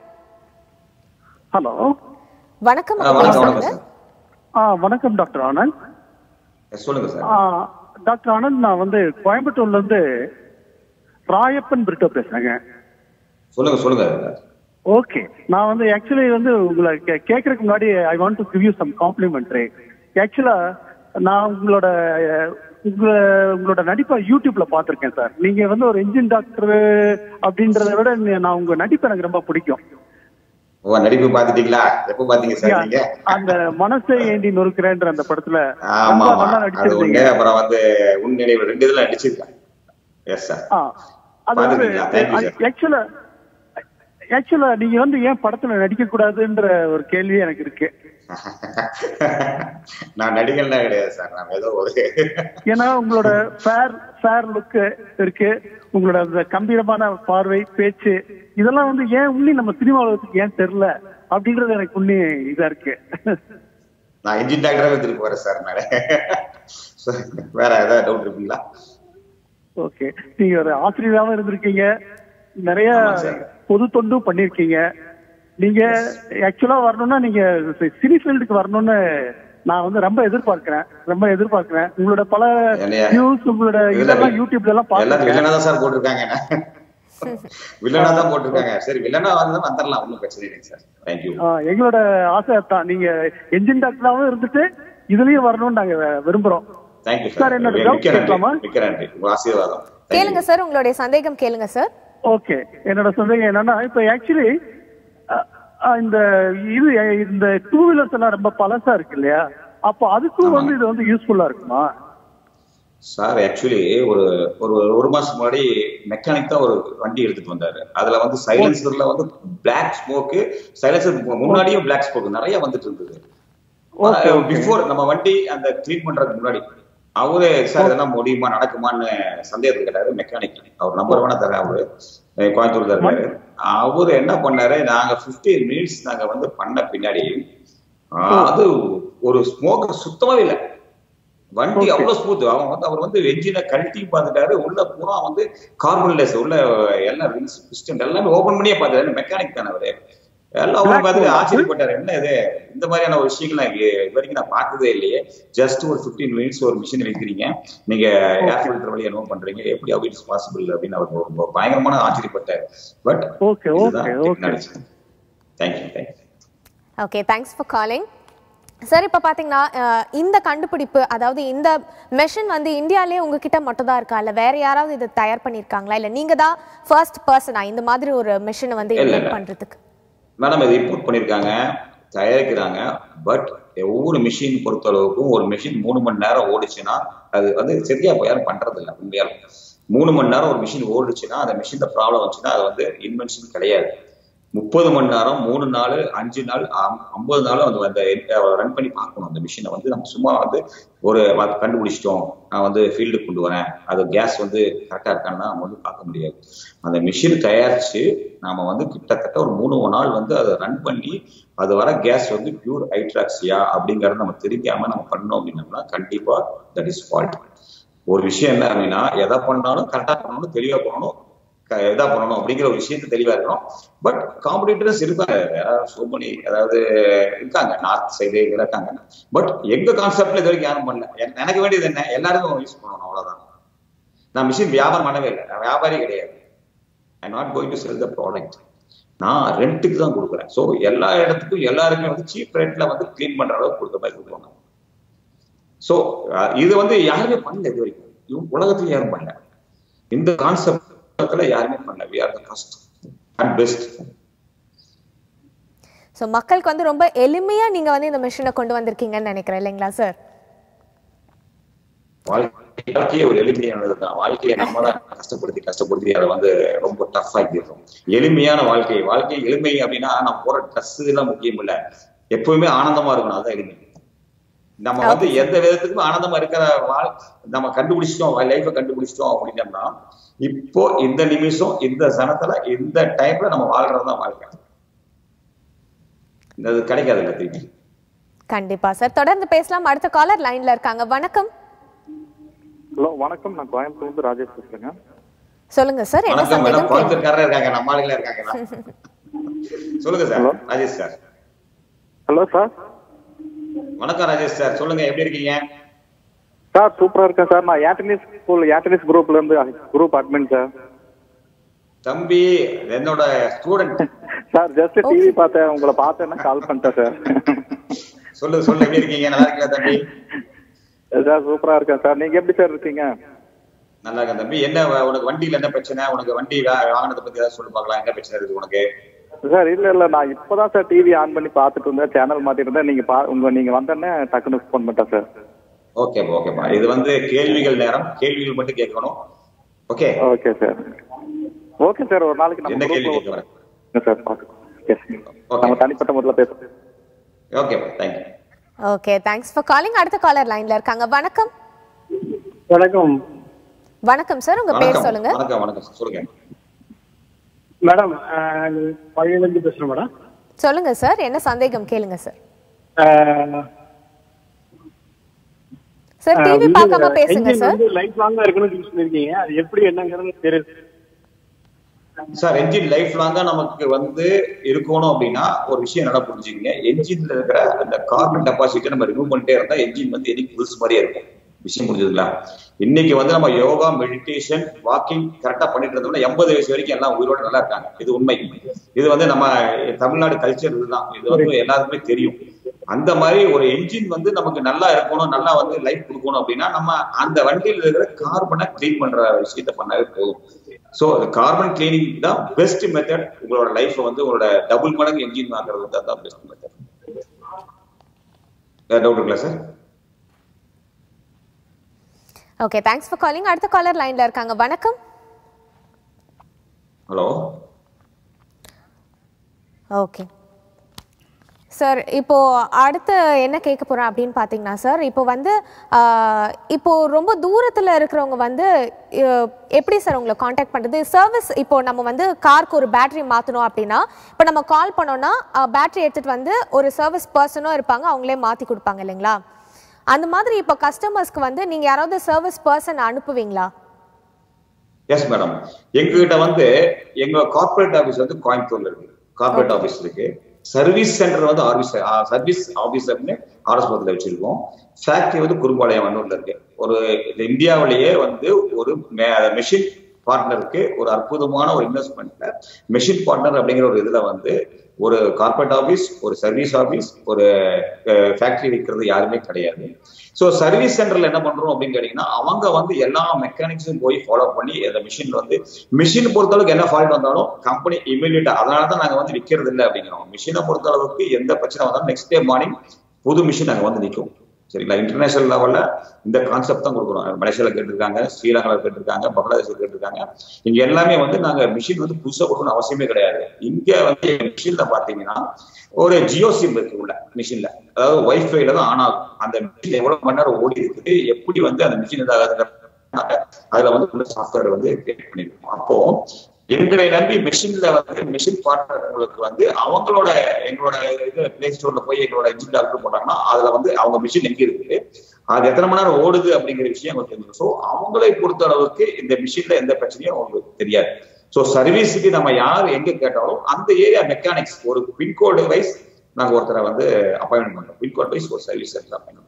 [SPEAKER 3] ஹலோ
[SPEAKER 1] வணக்கம்
[SPEAKER 2] ஆ, வணக்கம்
[SPEAKER 1] சொல்லுங்க
[SPEAKER 2] வணக்கம் சார்
[SPEAKER 3] ஆ வணக்கம் டாக்டர் ஆனந்த்
[SPEAKER 2] எஸ், சொல்லுங்க சார்
[SPEAKER 3] ஆ, டாக்டர் ஆனந்த் நான் வந்து கோயம்புத்தூர்ல இருந்து ராயப்பன் பிரிட்டோ பேசுறேங்க
[SPEAKER 2] சொல்லுங்க சொல்லுங்க
[SPEAKER 3] ஓகே நான் வந்து ஆக்சுவலி வந்து உங்களை கே- கேட்கறதுக்கு முன்னாடி I want to give you some complimentary actually நான் உங்களோட அஹ், உங்க உங்களோட நடிப்பை யூடியூப்ல பார்த்திருக்கேன் சார் நீங்க வந்து ஒரு இன்ஜின் டாக்டர் அப்படின்றத விட நீ- நான் உங்க நடிப்பு எனக்கு ரொம்ப பிடிக்கும்
[SPEAKER 2] ஓ நடிப்பு பாத்துட்டீங்களா எப்ப பாத்தீங்க சார் நீங்க
[SPEAKER 3] அந்த மனசை ஏண்டி நொறுக்கிறேன்ற அந்த படத்துல
[SPEAKER 2] ஆமா
[SPEAKER 3] ரொம்ப
[SPEAKER 2] ஆமா
[SPEAKER 3] நல்லா
[SPEAKER 2] அது
[SPEAKER 3] நடிச்சிருந்தீங்க
[SPEAKER 2] ஒண்ணு அப்புறம் வந்து உன் நினைவு ரெண்டு இதுல நடிச்சிருக்கேன் எஸ் சார்
[SPEAKER 3] ஆ அதாவது
[SPEAKER 2] பாத்துருக்கீங்களா தேங்க்யூ சார்
[SPEAKER 3] ஆக்சுவலா ஆக்சுவலா நீங்க வந்து ஏன் படத்துல நடிக்க கூடாதுன்ற ஒரு கேள்வி எனக்கு இருக்கு
[SPEAKER 2] நான் நடிகர்லாம் கிடையாது சார் நான் ஏதோ ஒரு
[SPEAKER 3] ஏன்னா உங்களோட ஃபேர் ஃபேர் லுக் இருக்கு உங்களோட அந்த கம்பீரமான பார்வை பேச்சு இதெல்லாம் வந்து ஏன் உன்னி நம்ம சினிமா உலகத்துக்கு ஏன் தெரியல அப்படின்றது எனக்கு உன்னி இதா இருக்கு
[SPEAKER 2] நான் இன்ஜின் டாக்டராகவே திருப்பி வரேன் சார் நான் வேற ஏதாவது டவுட் இருக்குங்களா
[SPEAKER 3] ஓகே நீங்க ஒரு ஆசிரியராகவும் இருந்திருக்கீங்க நிறைய
[SPEAKER 2] ஆமா சார்.
[SPEAKER 3] பொது தொண்டும் பண்ணிருக்கீங்க நீங்க ஆக்சுவலா வரணும்னா நீங்க சினி ஃபீல்டுக்கு வரணும்னு நான் வந்து ரொம்ப எதிர்பார்க்கிறேன் ரொம்ப எதிர்பார்க்கிறேன் உங்களோட பல
[SPEAKER 2] என்னையா?
[SPEAKER 3] நியூஸ் உங்களோட இதெல்லாம் யூடியூப்ல எல்லாம்
[SPEAKER 2] எல்லாரும்
[SPEAKER 3] பாத்துருக்கேன்
[SPEAKER 2] வில்லனா தான் சார் போட்டிருக்காங்க வில்லனா தான் போட்டிருக்காங்க சரி வில்லனா வந்து வந்துடலாம் ஒன்றும் பிரச்சனை இல்லைங்க சார் தேங்க்யூ
[SPEAKER 3] ஆ, எங்களோட ஆசை தான் நீங்க என்ஜின் டாக்டராகவும் இருந்துட்டு இதுலயும் வரணும்னு நாங்க விரும்புறோம்
[SPEAKER 2] தேங்க்யூ
[SPEAKER 3] Sir,
[SPEAKER 2] சார்
[SPEAKER 3] என்னோட
[SPEAKER 2] மிக்க
[SPEAKER 3] doubt கேட்கலாமா?
[SPEAKER 2] நன்றி மிக்க நன்றி உங்க ஆசீர்வாதம் Thank you.
[SPEAKER 1] கேளுங்க சார் உங்களுடைய சந்தேகம் கேளுங்க சார்
[SPEAKER 3] ஓகே என்னோட சந்தேகம் என்னன்னா இப்ப ஆக்சுவலி இந்த இது இந்த டூ வீலர்ஸ் எல்லாம் ரொம்ப பழசா இருக்கு இல்லையா அப்போ அதுக்கும் வந்து இது வந்து யூஸ்ஃபுல்லா இருக்குமா
[SPEAKER 2] சார் ஆக்சுவலி ஒரு ஒரு ஒரு மாசம் முன்னாடி மெக்கானிக் தான் ஒரு வண்டி எடுத்துட்டு வந்தாரு அதுல வந்து சைலன்சர்ல வந்து பிளாக் ஸ்மோக்கு சைலன்சர் முன்னாடியும் பிளாக் ஸ்மோக் நிறைய வந்துட்டு இருந்தது
[SPEAKER 3] Okay, okay.
[SPEAKER 2] பிஃபோர் நம்ம வண்டி அந்த க்ளீன் பண்றதுக்கு முன்னாடி அவரே சார் இதெல்லாம் முடியுமா நடக்குமான்னு சந்தேகத்துக்கு கேட்டாரு மெக்கானிக் அவர் நம்பர் வேணா தரேன் அவரு அஹ் கோயம்புத்தூர்ல இருக்காரு அவரு என்ன பண்ணாரு நாங்க 15 மினிட்ஸ் நாங்க வந்து பண்ண பின்னாடி ஆஹ், அது ஒரு ஸ்மோக் சுத்தமாவே இல்லை வண்டி அவ்வளவு ஸ்மூத் அவன் வந்து அவர் வந்து என்ஜினை கழட்டி பார்த்துட்டாரு உள்ள பூரா வந்து கார்பன் லெஸ் உள்ள எல்லாம் ரிங்ஸ் பிஸ்டன் எல்லாமே ஓபன் பண்ணியே பார்த்தாரு மெக்கானிக் தானே அவரு எல்லாம் அவர்
[SPEAKER 3] Black
[SPEAKER 2] பார்த்துட்டு
[SPEAKER 3] hole.
[SPEAKER 2] ஆச்சரியப்பட்டாரு என்ன இது இந்த மாதிரியான ஒரு விஷயங்கள் நான் இங்க இது வரைக்கும் நான் பார்த்ததே இல்லையே ஜஸ்ட் ஒரு 15 மினிட்ஸ் ஒரு மிஷின் வைக்கிறீங்க நீங்க ஏர் ஃபில்டர் வழியா என்ன பண்றீங்க எப்படி how இட்ஸ் பாசிபிள் அப்படின்னு அவர் ரொம்ப பயங்கரமான ஆச்சரியப்பட்டார் but
[SPEAKER 3] Okay, okay, okay.
[SPEAKER 2] Thank you thank you
[SPEAKER 1] okay thanks for calling sir இப்போ பார்த்தீங்கன்னா அஹ், இந்த கண்டுபிடிப்பு அதாவது இந்த மெஷின் வந்து இந்தியாலே உங்ககிட்ட மட்டும் தான் இருக்கா இல்லை வேற யாராவது இதை தயார் பண்ணியிருக்காங்களா இல்லை நீங்கள் தான் ஃபர்ஸ்ட் பர்சனா இந்த மாதிரி ஒரு மிஷினை வந்து
[SPEAKER 2] இல்ல,
[SPEAKER 1] இன்வென்ட்
[SPEAKER 2] இல்ல.
[SPEAKER 1] பண்ணுறதுக்கு
[SPEAKER 2] மேடம் இது இம்போர்ட் பண்ணிருக்காங்க தயாரிக்கிறாங்க பட் ஒவ்வொரு மிஷின் பொறுத்த அளவுக்கும் ஒரு மிஷின் மூணு மணி நேரம் ஓடுச்சுன்னா அது வந்து சரியா இப்ப யாரும் பண்றது இல்லை உண்மையாலும் மூணு மணி நேரம் ஒரு மிஷின் ஓடுச்சுன்னா அந்த மிஷின்ல ப்ராப்ளம் வந்துச்சுன்னா அது வந்து இன்வென்ஷன் கிடையாது முப்பது மணி நேரம் மூணு நாள் அஞ்சு நாள் அம்- ஐம்பது நாள் வந்து அந்த ரன் பண்ணி பார்க்கணும் அந்த மிஷினை வந்து நம்ம சும்மா வந்து ஒரு வ- கண்டுபிடிச்சிட்டோம் நான் வந்து ஃபீல்டுக்கு கொண்டு வரேன் அது கேஸ் வந்து கரெக்டா இருக்கான்னா நம்ம வந்து பார்க்க முடியாது அந்த மிஷின் தயாரிச்சு நாம வந்து கிட்டத்தட்ட ஒரு மூணு நாள் வந்து அதை ரன் பண்ணி அது வர கேஸ் வந்து பியூர் ஹைட்ராக்சியா அப்படிங்கறத நம்ம தெரியாம நம்ம பண்ணோம் அப்படின்னோம்னா கண்டிப்பா தட் இஸ் ஃபால்ட் ஒரு விஷயம் என்ன அப்படின்னா எதை பண்ணாலும் கரெக்டா பண்ணணும் தெளிவா பண்ணணும் க- எதா பண்ணணும் அப்படிங்கிற ஒரு விஷயத்தை தெளிவா இருக்கணும் பட் காம்படிட்டர்ஸ் இருக்காங்க சோ many அதாவது இருக்காங்க நார்த் சைடு இருக்காங்க பட் எங்க கான்செப்ட்ல இது வரைக்கும் யாரும் பண்ணல எனக்கு- எனக்கு வேண்டியது என்ன எல்லாருக்கும் யூஸ் பண்ணணும் அவ்வளவுதான் நான் மிஷின் வியாபாரம் பண்ணவே இல்லை நான் வியாபாரி கிடையாது I not going to sell the product நான் ரெண்ட்டுக்கு தான் கொடுக்குறேன் ஸோ எல்லா இடத்துக்கும் எல்லாருமே வந்து சீப் ரேட்ல வந்து க்ளீன் பண்ற அளவுக்கு கொடுக்க மாதிரி கொடுப்பாங்க ஸோ இது வந்து யாருமே பண்ணல இது வரைக்கும் இவங்க உலகத்துல யாரும் பண்ணல இந்த கான்செப்ட்ல யாருமே பண்ணல we are the first and best
[SPEAKER 1] so மக்களுக்கு வந்து ரொம்ப எளிமையாக நீங்கள் வந்து இந்த மிஷினை கொண்டு வந்திருக்கீங்கன்னு நினைக்கிறேன் இல்லைங்களா சார்
[SPEAKER 2] வாழ்க்கை வாழ்க்கையே ஒரு எளிமையானது தான் வாழ்க்கையை நம்ம தான் கஷ்டப்படுத்தி கஷ்டப்படுத்தி அதை வந்து ரொம்ப டஃப் ஆக்கிடுறோம் எளிமையான வாழ்க்கை வாழ்க்கை எளிமை அப்படின்னா நம்ம போற ட்ரெஸ் எல்லாம் முக்கியம் இல்ல எப்பவுமே ஆனந்தமா இருக்கணும் அதுதான் எளிமை நம்ம வந்து எந்த விதத்துக்குமே ஆனந்தமா இருக்கிற வாழ் நம்ம கண்டுபிடிச்சிட்டோம் லைஃபை கண்டுபிடிச்சிட்டோம் அப்படின்னம்னா இப்போ இந்த நிமிஷம் இந்த சனத்துல இந்த டைம்ல நம்ம வாழ்றதுதான் வாழ்க்கை இந்த இது கிடைக்காது இல்ல திருப்பி
[SPEAKER 1] கண்டிப்பா சார் தொடர்ந்து பேசலாம் அடுத்த காலர் லைன்ல இருக்காங்க வணக்கம்
[SPEAKER 7] ஹலோ வணக்கம் நான் கோயம்புத்தூர்லேருந்து ராஜேஷ் பேசுறேங்க
[SPEAKER 1] சொல்லுங்க சார் என்ன
[SPEAKER 2] வணக்கம் மேடம்
[SPEAKER 1] சந்தேகம் கேளுங்க.
[SPEAKER 2] கோயம்புத்தூர்காரர் இருக்காங்க நம்ம ஆளுங்களா இருக்காங்க சொல்லுங்க sir
[SPEAKER 7] Hello.
[SPEAKER 2] Rajesh sir
[SPEAKER 7] hello sir
[SPEAKER 2] வணக்கம் ராஜேஷ் சார் சொல்லுங்க எப்படி இருக்கீங்க
[SPEAKER 7] சார் சூப்பரா இருக்கேன் சார் நான் ஏட்டனிஸ் ஸ்கூல் ஏட்டனிஸ் குரூப்ல இருந்து குரூப் அட்மின் சார்
[SPEAKER 2] தம்பி என்னோட ஸ்டூடெண்ட்
[SPEAKER 7] சார் ஜஸ்ட் டிவி பார்த்தேன் உங்களை பார்த்தேன்னா கால் பண்ணிட்டேன் சார்
[SPEAKER 2] சொல்லு சொல்லு எப்படி இருக்கீங்க நல்லா இருக்கீங்களா தம்பி
[SPEAKER 7] சார் சூப்பரா இருக்கேன் சார் நீங்க எப்படி சார் இருக்கீங்க
[SPEAKER 2] நல்லா இருக்கேன் தம்பி என்ன வ- உனக்கு வண்டியில என்ன பிரச்சனை உனக்கு வண்டி வா- வாங்கினதை பத்தி ஏதாவது சொல்லு பார்க்கலாம் என்ன பிரச்சனை இருக்கு உனக்கு
[SPEAKER 7] சார் இல்ல இல்ல நான் இப்பதான் சார் டிவி ஆன் பண்ணி பார்த்துட்டு இருந்தேன் சேனல் மாத்திட்டு இருந்தேன் நீங்க பா உங்க நீங்க வந்தோடனே டக்குன்னு ஃபோன் பண்ணிட்டேன் சார்
[SPEAKER 2] ஓகேப்பா ஓகேப்பா இது வந்து கேள்விகள் நேரம் கேள்விகள் மட்டும் கேட்கணும் okay
[SPEAKER 7] okay sir okay sir ஒரு நாளைக்கு நம்ம
[SPEAKER 2] என்ன கேள்வி
[SPEAKER 7] group ல
[SPEAKER 2] கேட்க வரேன்
[SPEAKER 7] சார் பார்க்கலாம் Yes. நம்ம தனிப்பட்ட முறையில் பேசுறோம்
[SPEAKER 2] okay thank you
[SPEAKER 1] okay thanks for calling அடுத்த காலர் லைன்ல இருக்காங்க வணக்கம்
[SPEAKER 8] வணக்கம்
[SPEAKER 1] வணக்கம் சார் உங்க பேர்
[SPEAKER 2] வணக்கம்
[SPEAKER 1] சொல்லுங்க
[SPEAKER 2] வணக்கம் வணக்கம் சொல்லுங்க
[SPEAKER 8] மேடம் பழையிலேருந்து பேசுகிறேன் மேடம்
[SPEAKER 1] சொல்லுங்க சார் என்ன சந்தேகம் கேளுங்க சார் சார் டிவி பார்க்காம பேசுங்க சார்
[SPEAKER 8] லைஃப் லாங்கா இருக்கணும்னு சொல்லியிருக்கீங்க அது எப்படி என்னங்கிறது தெரியுது
[SPEAKER 2] சார் என்ஜின் லைஃப் லாங்கா நமக்கு வந்து இருக்கணும் அப்படின்னா ஒரு விஷயம் நல்லா புரிஞ்சுக்கங்க என்ஜின்ல இருக்கிற அந்த கார்பன் டெபாசிட்டை நம்ம ரிமூவ் பண்ணிட்டே இருந்தா என்ஜின் வந்து என்னைக்கு புதுசு மாதிரியே இருக்கும் விஷயம் புரிஞ்சுதுங்களா இன்னைக்கு வந்து நம்ம யோகா மெடிடேஷன் வாக்கிங் கரெக்டா பண்ணிட்டு இருந்தோம்னா எண்பது வயசு வரைக்கும் எல்லாம் உயிரோட நல்லா இருக்காங்க இது உண்மை இது வந்து நம்ம தமிழ்நாடு கல்ச்சர் இதுதான் இது வந்து எல்லாருக்குமே தெரியும் அந்த மாதிரி ஒரு என்ஜின் வந்து நமக்கு நல்லா இருக்கணும் நல்லா வந்து லைஃப் கொடுக்கணும் அப்படின்னா நம்ம அந்த வண்டியில் இருக்கிற கார்பனை க்ளீன் பண்ற விஷயத்த பண்ணாவே போதும் ஸோ கார்பன் கிளீனிங் தான் பெஸ்ட் மெத்தட் உங்களோட லைஃப் வந்து உங்களோட டபுள் மடங்கு என்ஜின் ஆகிறது தான் தான் பெஸ்ட் மெத்தட் வேற டவுட் இருக்குல்ல sir
[SPEAKER 1] okay thanks for calling அடுத்த காலர் லைன்ல இருக்காங்க வணக்கம்
[SPEAKER 2] ஹலோ
[SPEAKER 1] ஓகே சார் இப்போ அடுத்து என்ன கேட்க போறேன் அப்படின்னு பார்த்தீங்கன்னா சார் இப்போ வந்து ஆஹ், இப்போ ரொம்ப தூரத்தில் இருக்கிறவங்க வந்து அஹ், எப்படி சார் உங்களை காண்டாக்ட் பண்ணுறது சர்வீஸ் இப்போ நம்ம வந்து காருக்கு ஒரு பேட்டரி மாற்றணும் அப்படின்னா இப்போ நம்ம கால் பண்ணோம்னா பேட்டரி எடுத்துகிட்டு வந்து ஒரு சர்வீஸ் பர்சனும் இருப்பாங்க அவங்களே மாற்றி கொடுப்பாங்க இல்லைங்களா அந்த மாதிரி இப்போ கஸ்டமர்ஸ்க்கு வந்து நீங்கள் யாராவது சர்வீஸ் பர்சன் அனுப்புவீங்களா
[SPEAKER 2] எஸ் மேடம் எங்ககிட்ட வந்து எங்க கார்பரேட் ஆபீஸ் வந்து கோயம்புத்தூர்ல இருக்கு கார்பரேட் ஆபீஸ் இருக்கு சர்வீஸ் சென்டர் வந்து ஆர்பிஸ் சர்வீஸ் ஆபீஸ் அப்படின்னு ஆர்எஸ்புரத்துல வச்சிருக்கோம் ஃபேக்டரி வந்து குறும்பாளையம் வண்ணூர்ல இருக்கு ஒரு இந்த இந்தியாவிலேயே வந்து ஒரு மெஷின் பார்ட்னருக்கு ஒரு அற்புதமான ஒரு இன்வெஸ்ட்மெண்ட்ல மெஷின் பார்ட்னர் அப்படிங்கிற ஒரு இதுல வந்து ஒரு கார்பரேட் ஆபீஸ் ஒரு சர்வீஸ் ஆபீஸ் ஒரு ஃபேக்டரி வைக்கிறது யாருமே கிடையாது ஸோ சர்வீஸ் சென்டர்ல என்ன பண்றோம் அப்படின்னு கேட்டீங்கன்னா அவங்க வந்து எல்லா மெக்கானிக்ஸும் போய் ஃபாலோ பண்ணி அந்த மிஷின் வந்து மிஷின் பொறுத்தளவுக்கு என்ன ஃபால்ட் வந்தாலும் கம்பெனி இமீடியட்டா அதனால தான் நாங்க வந்து விற்கிறது இல்லை அப்படிங்கிறோம் மிஷினை பொறுத்தளவுக்கு எந்த பிரச்சனை வந்தாலும் நெக்ஸ்ட் டே மார்னிங் புது மிஷின் அங்க வந்து நிற்கும் சரிங்களா இன்டர்நேஷனல் லெவல்ல இந்த கான்செப்ட் தான் கொடுக்குறோம் மலேசியால கேட்டிருக்காங்க ஸ்ரீலங்கால கேட்டிருக்காங்க பங்களாதேஷ்ல கேட்டிருக்காங்க இங்க எல்லாமே வந்து நாங்க மிஷின் வந்து புதுசா கொடுக்கணும் அவசியமே கிடையாது இங்க வந்து மிஷின்ல பாத்தீங்கன்னா ஒரு ஜியோ சிம் இருக்கு உள்ள மிஷின்ல அதாவது வைஃபைல தான் ஆன் ஆகும் அந்த மிஷின் எவ்வளவு மணி நேரம் ஓடி இருக்குது எப்படி வந்து அந்த மிஷின் இதாகுதுங்கிற அதுல வந்து உள்ள சாஃப்ட்வேர் வந்து கிரியேட் பண்ணிருக்கோம் அப்போ எங்களை நம்பி மிஷின்ல வந்து மிஷின் பார்ட்னர்களுக்கு வந்து அவங்களோட எங்களோட இது பிளே ஸ்டோர்ல போய் எங்களோட இன்ஜின் டாக்டர் போட்டாங்கன்னா அதுல வந்து அவங்க மிஷின் எங்க இருக்குது அது எத்தனை மணி நேரம் ஓடுது அப்படிங்கிற விஷயம் அவங்களுக்கு தெரியும் ஸோ அவங்களை பொறுத்த அளவுக்கு இந்த மிஷின்ல எந்த பிரச்சனையும் அவங்களுக்கு தெரியாது ஸோ சர்வீஸுக்கு நம்ம யார் எங்க கேட்டாலும் அந்த ஏரியா மெக்கானிக்ஸ் ஒரு பின்கோடு வைஸ் நாங்க ஒருத்தரை வந்து அப்பாயின்மெண்ட் பண்றோம் பின்கோட் வைஸ் ஒரு சர்வீஸ் சென்டர் அப்பாயின்மெண்ட்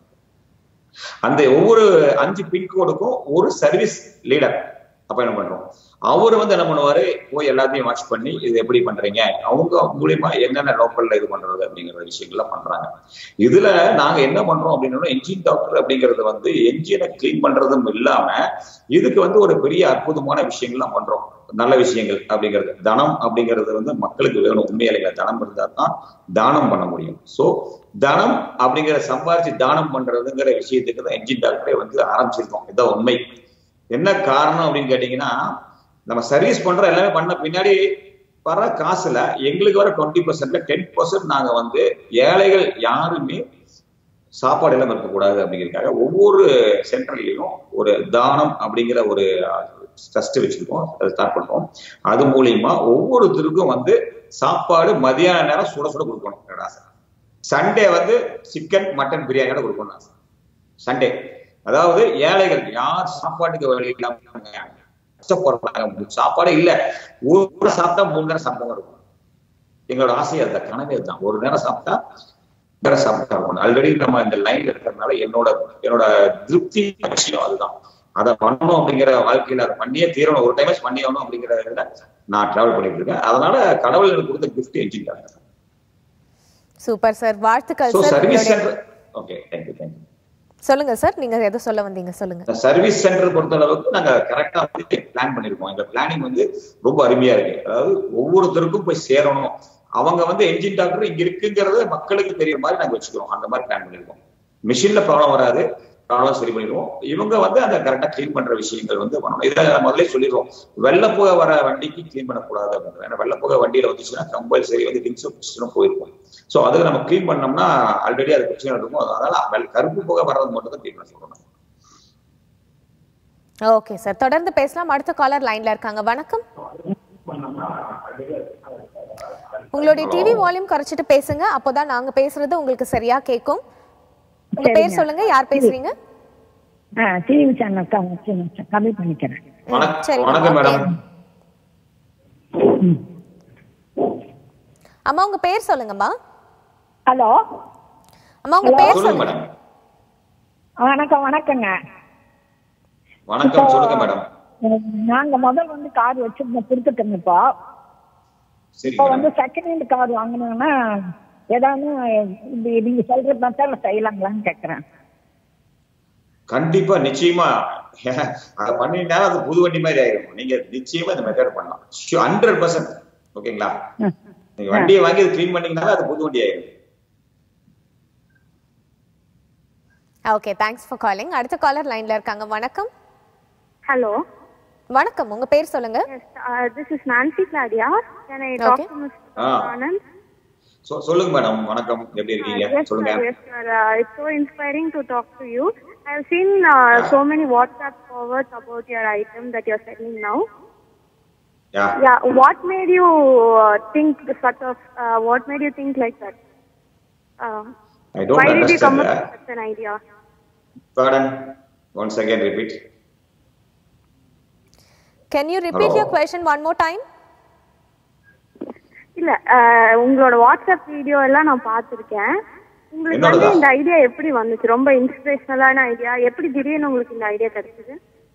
[SPEAKER 2] அந்த ஒவ்வொரு அஞ்சு பின்கோடுக்கும் ஒரு சர்வீஸ் லீடர் அப்பாயின்மெண்ட் பண்றோம் அவர் வந்து என்ன பண்ணுவாரு போய் எல்லாத்தையும் வாட்ச் பண்ணி இது எப்படி பண்றீங்க அவங்க மூலியமா என்னென்ன லோக்கல்ல இது பண்றது அப்படிங்கிற விஷயங்கள்லாம் பண்றாங்க இதுல நாங்க என்ன பண்றோம் அப்படின்னா என்ஜின் டாக்டர் அப்படிங்கறது வந்து என்ஜினை கிளீன் பண்றதும் இல்லாம இதுக்கு வந்து ஒரு பெரிய அற்புதமான விஷயங்கள்லாம் பண்றோம் நல்ல விஷயங்கள் அப்படிங்கிறது தனம் அப்படிங்கிறது வந்து மக்களுக்கு வேணும் உண்மையில தனம் இருந்தா தான் தானம் பண்ண முடியும் சோ தனம் அப்படிங்கிற சம்பாரிச்சு தானம் பண்றதுங்கிற விஷயத்துக்கு தான் என்ஜின் டாக்டரே வந்து ஆரம்பிச்சிருக்கோம் இதான் உண்மை என்ன காரணம் அப்படின்னு கேட்டீங்கன்னா நம்ம சர்வீஸ் பண்றோம் எல்லாமே பண்ண பின்னாடி வர காசுல எங்களுக்கு வர டுவெண்ட்டி பர்சன்ட்ல டென் பர்சன்ட் நாங்க வந்து ஏழைகள் யாருமே சாப்பாடு எல்லாம் இருக்கக்கூடாது அப்படிங்கிறதுக்காக ஒவ்வொரு சென்டர்லயும் ஒரு தானம் அப்படிங்கிற ஒரு ட்ரஸ்ட் வச்சிருக்கோம் அதை ஸ்டார்ட் பண்றோம் அது மூலியமா ஒவ்வொருத்தருக்கும் வந்து சாப்பாடு மதியான நேரம் சுட சுட கொடுக்கணும் ஆசை சண்டே வந்து சிக்கன் மட்டன் பிரியாணியோட கொடுக்கணும் ஆசை சண்டே அதாவது ஏழைகள் யார் சாப்பாட்டுக்கு வழி இல்லாம கஷ்டப்படுறாங்க சாப்பாடே இல்ல ஒரு நேரம் சாப்பிட்டா மூணு நேரம் சாப்பிட்டா இருக்கும் எங்களோட ஆசை அதுதான் கனவே தான் ஒரு நேரம் சாப்பிட்டா நேரம் சாப்பிட்டா இருக்கணும் ஆல்ரெடி நம்ம இந்த லைன்ல இருக்கிறதுனால என்னோட என்னோட திருப்தி விஷயம் அதுதான் அதை பண்ணணும் அப்படிங்கிற வாழ்க்கையில அதை பண்ணியே தீரணும் ஒரு டைம் பண்ணி ஆகணும் அப்படிங்கிறத நான் டிராவல் பண்ணிட்டு இருக்கேன் அதனால கடவுள் எனக்கு கொடுத்த கிஃப்ட் என்ஜின்
[SPEAKER 1] சூப்பர் சார் வாழ்த்துக்கள்
[SPEAKER 2] ஸோ
[SPEAKER 1] சார்
[SPEAKER 2] சர்வீஸ்
[SPEAKER 1] உங்களுடைய-
[SPEAKER 2] சென்டர் ஓகே தேங்க்யூ தேங்க்யூ
[SPEAKER 1] சொல்லுங்க சார் நீங்க எதை சொல்ல வந்தீங்க சொல்லுங்க
[SPEAKER 2] சர்வீஸ் சென்டர் பொறுத்த அளவுக்கு நாங்க கரெக்டா வந்து பிளான் பண்ணிருக்கோம் எங்க பிளானிங் வந்து ரொம்ப அருமையா இருக்கு அதாவது ஒவ்வொருத்தருக்கும் போய் சேரணும் அவங்க வந்து என்ஜின் டாக்டர் இங்க இருக்குங்கிறத மக்களுக்கு தெரியற மாதிரி நாங்க வச்சுக்கிறோம் அந்த மாதிரி பிளான் பண்ணிருக்கோம் மிஷின்ல ப்ராப்ளம் வராது ப்ராப்ளம் சரி பண்ணிடுவோம் இவங்க வந்து அந்த கரெக்டா க்ளீன் பண்ற விஷயங்கள் வந்து பண்ணணும் இதை முதல்ல சொல்லிடுவோம் வெள்ளப்புகை வர வண்டிக்கு க்ளீன் பண்ணக்கூடாது அப்படின்னு ஏன்னா வெள்ளப்புகை வண்டியில வந்துச்சுன்னா கம்பல்சரி வந்து இன்சூரன்ஸ் போயிருக்கும் ஸோ அதுக்கு நம்ம க்ளீன் பண்ணோம்னா ஆல்ரெடி அது பிரச்சனை இருக்கும் அதனால வெள்- கருப்பு புகை வர்றது மட்டும் தான் க்ளீன் பண்ண சொல்லணும்
[SPEAKER 1] ஓகே சார் தொடர்ந்து பேசலாம் அடுத்த காலர் லைன்ல இருக்காங்க வணக்கம் உங்களுடைய டிவி வால்யூம் குறைச்சிட்டு பேசுங்க அப்போதான் நாங்க பேசுறது உங்களுக்கு சரியா கேட்கும் உங்க பேர்
[SPEAKER 9] சரிங்க.
[SPEAKER 1] சொல்லுங்க யார் பேசுறீங்க
[SPEAKER 9] ஆ டிவி சேனல் கம்மி பண்ணிக்கிறேன்
[SPEAKER 2] வணக்கம்
[SPEAKER 1] சரிங்க,
[SPEAKER 2] வணக்கம்
[SPEAKER 1] okay.
[SPEAKER 2] மேடம்
[SPEAKER 1] அம்மா உங்க பேர் சொல்லுங்கம்மா
[SPEAKER 9] ஹலோ
[SPEAKER 1] அம்மா உங்க
[SPEAKER 9] Hello.
[SPEAKER 1] பேர்
[SPEAKER 2] சொல்லுங்க
[SPEAKER 1] சொல்லுங்க
[SPEAKER 2] மேடம்
[SPEAKER 9] வணக்கம் வணக்கங்க
[SPEAKER 2] வணக்கம் சொல்லுங்க மேடம்
[SPEAKER 9] உம், நாங்க முதல் வந்து கார் வச்சிருந்தோம் கொடுத்துட்டோங்க இப்போ
[SPEAKER 2] சரி
[SPEAKER 9] இப்போ வந்து
[SPEAKER 2] மேடம்
[SPEAKER 9] செகண்ட் ஹேண்ட் கார் வாங்கினோம்னா ஏதாவது இந்த நீங்க சொல்ற மெத்தட்ல செய்யலாங்களான்னு கேக்குறேன்
[SPEAKER 2] கண்டிப்பா நிச்சயமா அதை பண்ணிட்டா அது புது வண்டி மாதிரி ஆயிடும் நீங்க நிச்சயமா இந்த மெத்தட் பண்ணலாம் ஹண்ட்ரட் பர்சன்ட் ஓகேங்களா நீங்க வண்டியை வாங்கி க்ளீன் பண்ணீங்கன்னா அது புது வண்டி ஆயிடும்
[SPEAKER 1] ஓகே தேங்க்ஸ் ஃபார் காலிங் அடுத்த காலர் லைன்ல இருக்காங்க வணக்கம்
[SPEAKER 10] Hello.
[SPEAKER 1] வணக்கம் உங்க பேர் சொல்லுங்க
[SPEAKER 10] Yes, uh, this is Nancy Claudia. Can I talk
[SPEAKER 1] Okay.
[SPEAKER 10] to Mr.
[SPEAKER 2] Ah.
[SPEAKER 10] Anand?
[SPEAKER 2] சொ- சொல்லுங்க மேடம் வணக்கம் எப்படி இருக்கீங்க
[SPEAKER 10] Uh, yes,
[SPEAKER 2] சொல்லுங்க
[SPEAKER 10] sir. Yes, sir. Uh, it's so inspiring to talk to you. I've seen uh, so many WhatsApp forwards about your item that you're selling now.
[SPEAKER 2] Yeah
[SPEAKER 10] Yeah. What made you uh, think the sort of? Uh, what made you think like that? Uh,
[SPEAKER 2] I don't
[SPEAKER 10] why did you come
[SPEAKER 2] understand
[SPEAKER 10] up
[SPEAKER 2] that.
[SPEAKER 10] with such an idea?
[SPEAKER 2] pardon once again repeat
[SPEAKER 1] can you repeat
[SPEAKER 2] Hello.
[SPEAKER 1] Your question one more time
[SPEAKER 10] இல்ல uh, உங்களோட WhatsApp video எல்லாம் நான் பார்த்திருக்கேன் உங்களுக்கு வந்து
[SPEAKER 2] என்னோடதா?
[SPEAKER 10] இந்த idea எப்படி வந்துச்சு ரொம்ப இன்ஸ்பிரேஷனலான ஐடியா எப்படி திடீர்னு உங்களுக்கு இந்த ஐடியா கிடைச்சது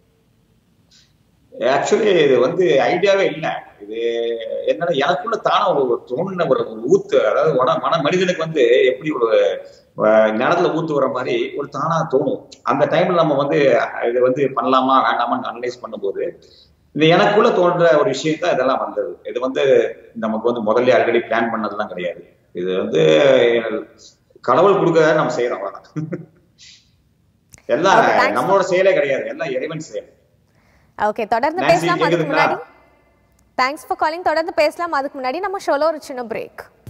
[SPEAKER 2] ஆக்சுவலி இது வந்து ஐடியாவே இல்ல இது என்னன்னா எனக்குள்ள தானே ஒரு ஒரு தோணுன ஒரு ஒரு ஊத்து அதாவது மன மன மனிதனுக்கு வந்து எப்படி ஒரு அஹ், நிலத்துல ஊத்து வர மாதிரி ஒரு தானா தோணும் அந்த டைம்ல நம்ம வந்து இது வந்து பண்ணலாமா வேண்டாமான்னு அனலைஸ் பண்ணும்போது இந்த எனக்குள்ள தோன்ற ஒரு விஷயம் தான் இதெல்லாம் வந்தது இது வந்து நமக்கு வந்து முதல்ல ஆல்ரெடி பிளான் பண்ணதெல்லாம் கிடையாது இது வந்து கடவுள் கொடுக்க நம்ம செய்யறோம் அவ்வளவுதான். எல்லாம்
[SPEAKER 1] Okay, thanks.
[SPEAKER 2] நம்மளோட செயலே கிடையாது எல்லாம் இறைவன் செயல்
[SPEAKER 1] ஓகே தொடர்ந்து
[SPEAKER 2] Nancy,
[SPEAKER 1] பேசலாம் அதுக்கு
[SPEAKER 2] கேக்குதுங்களா?
[SPEAKER 1] முன்னாடி தேங்க்ஸ் ஃபார் காலிங் தொடர்ந்து பேசலாம் அதுக்கு முன்னாடி நம்ம ஷோல ஒரு சின்ன பிரேக்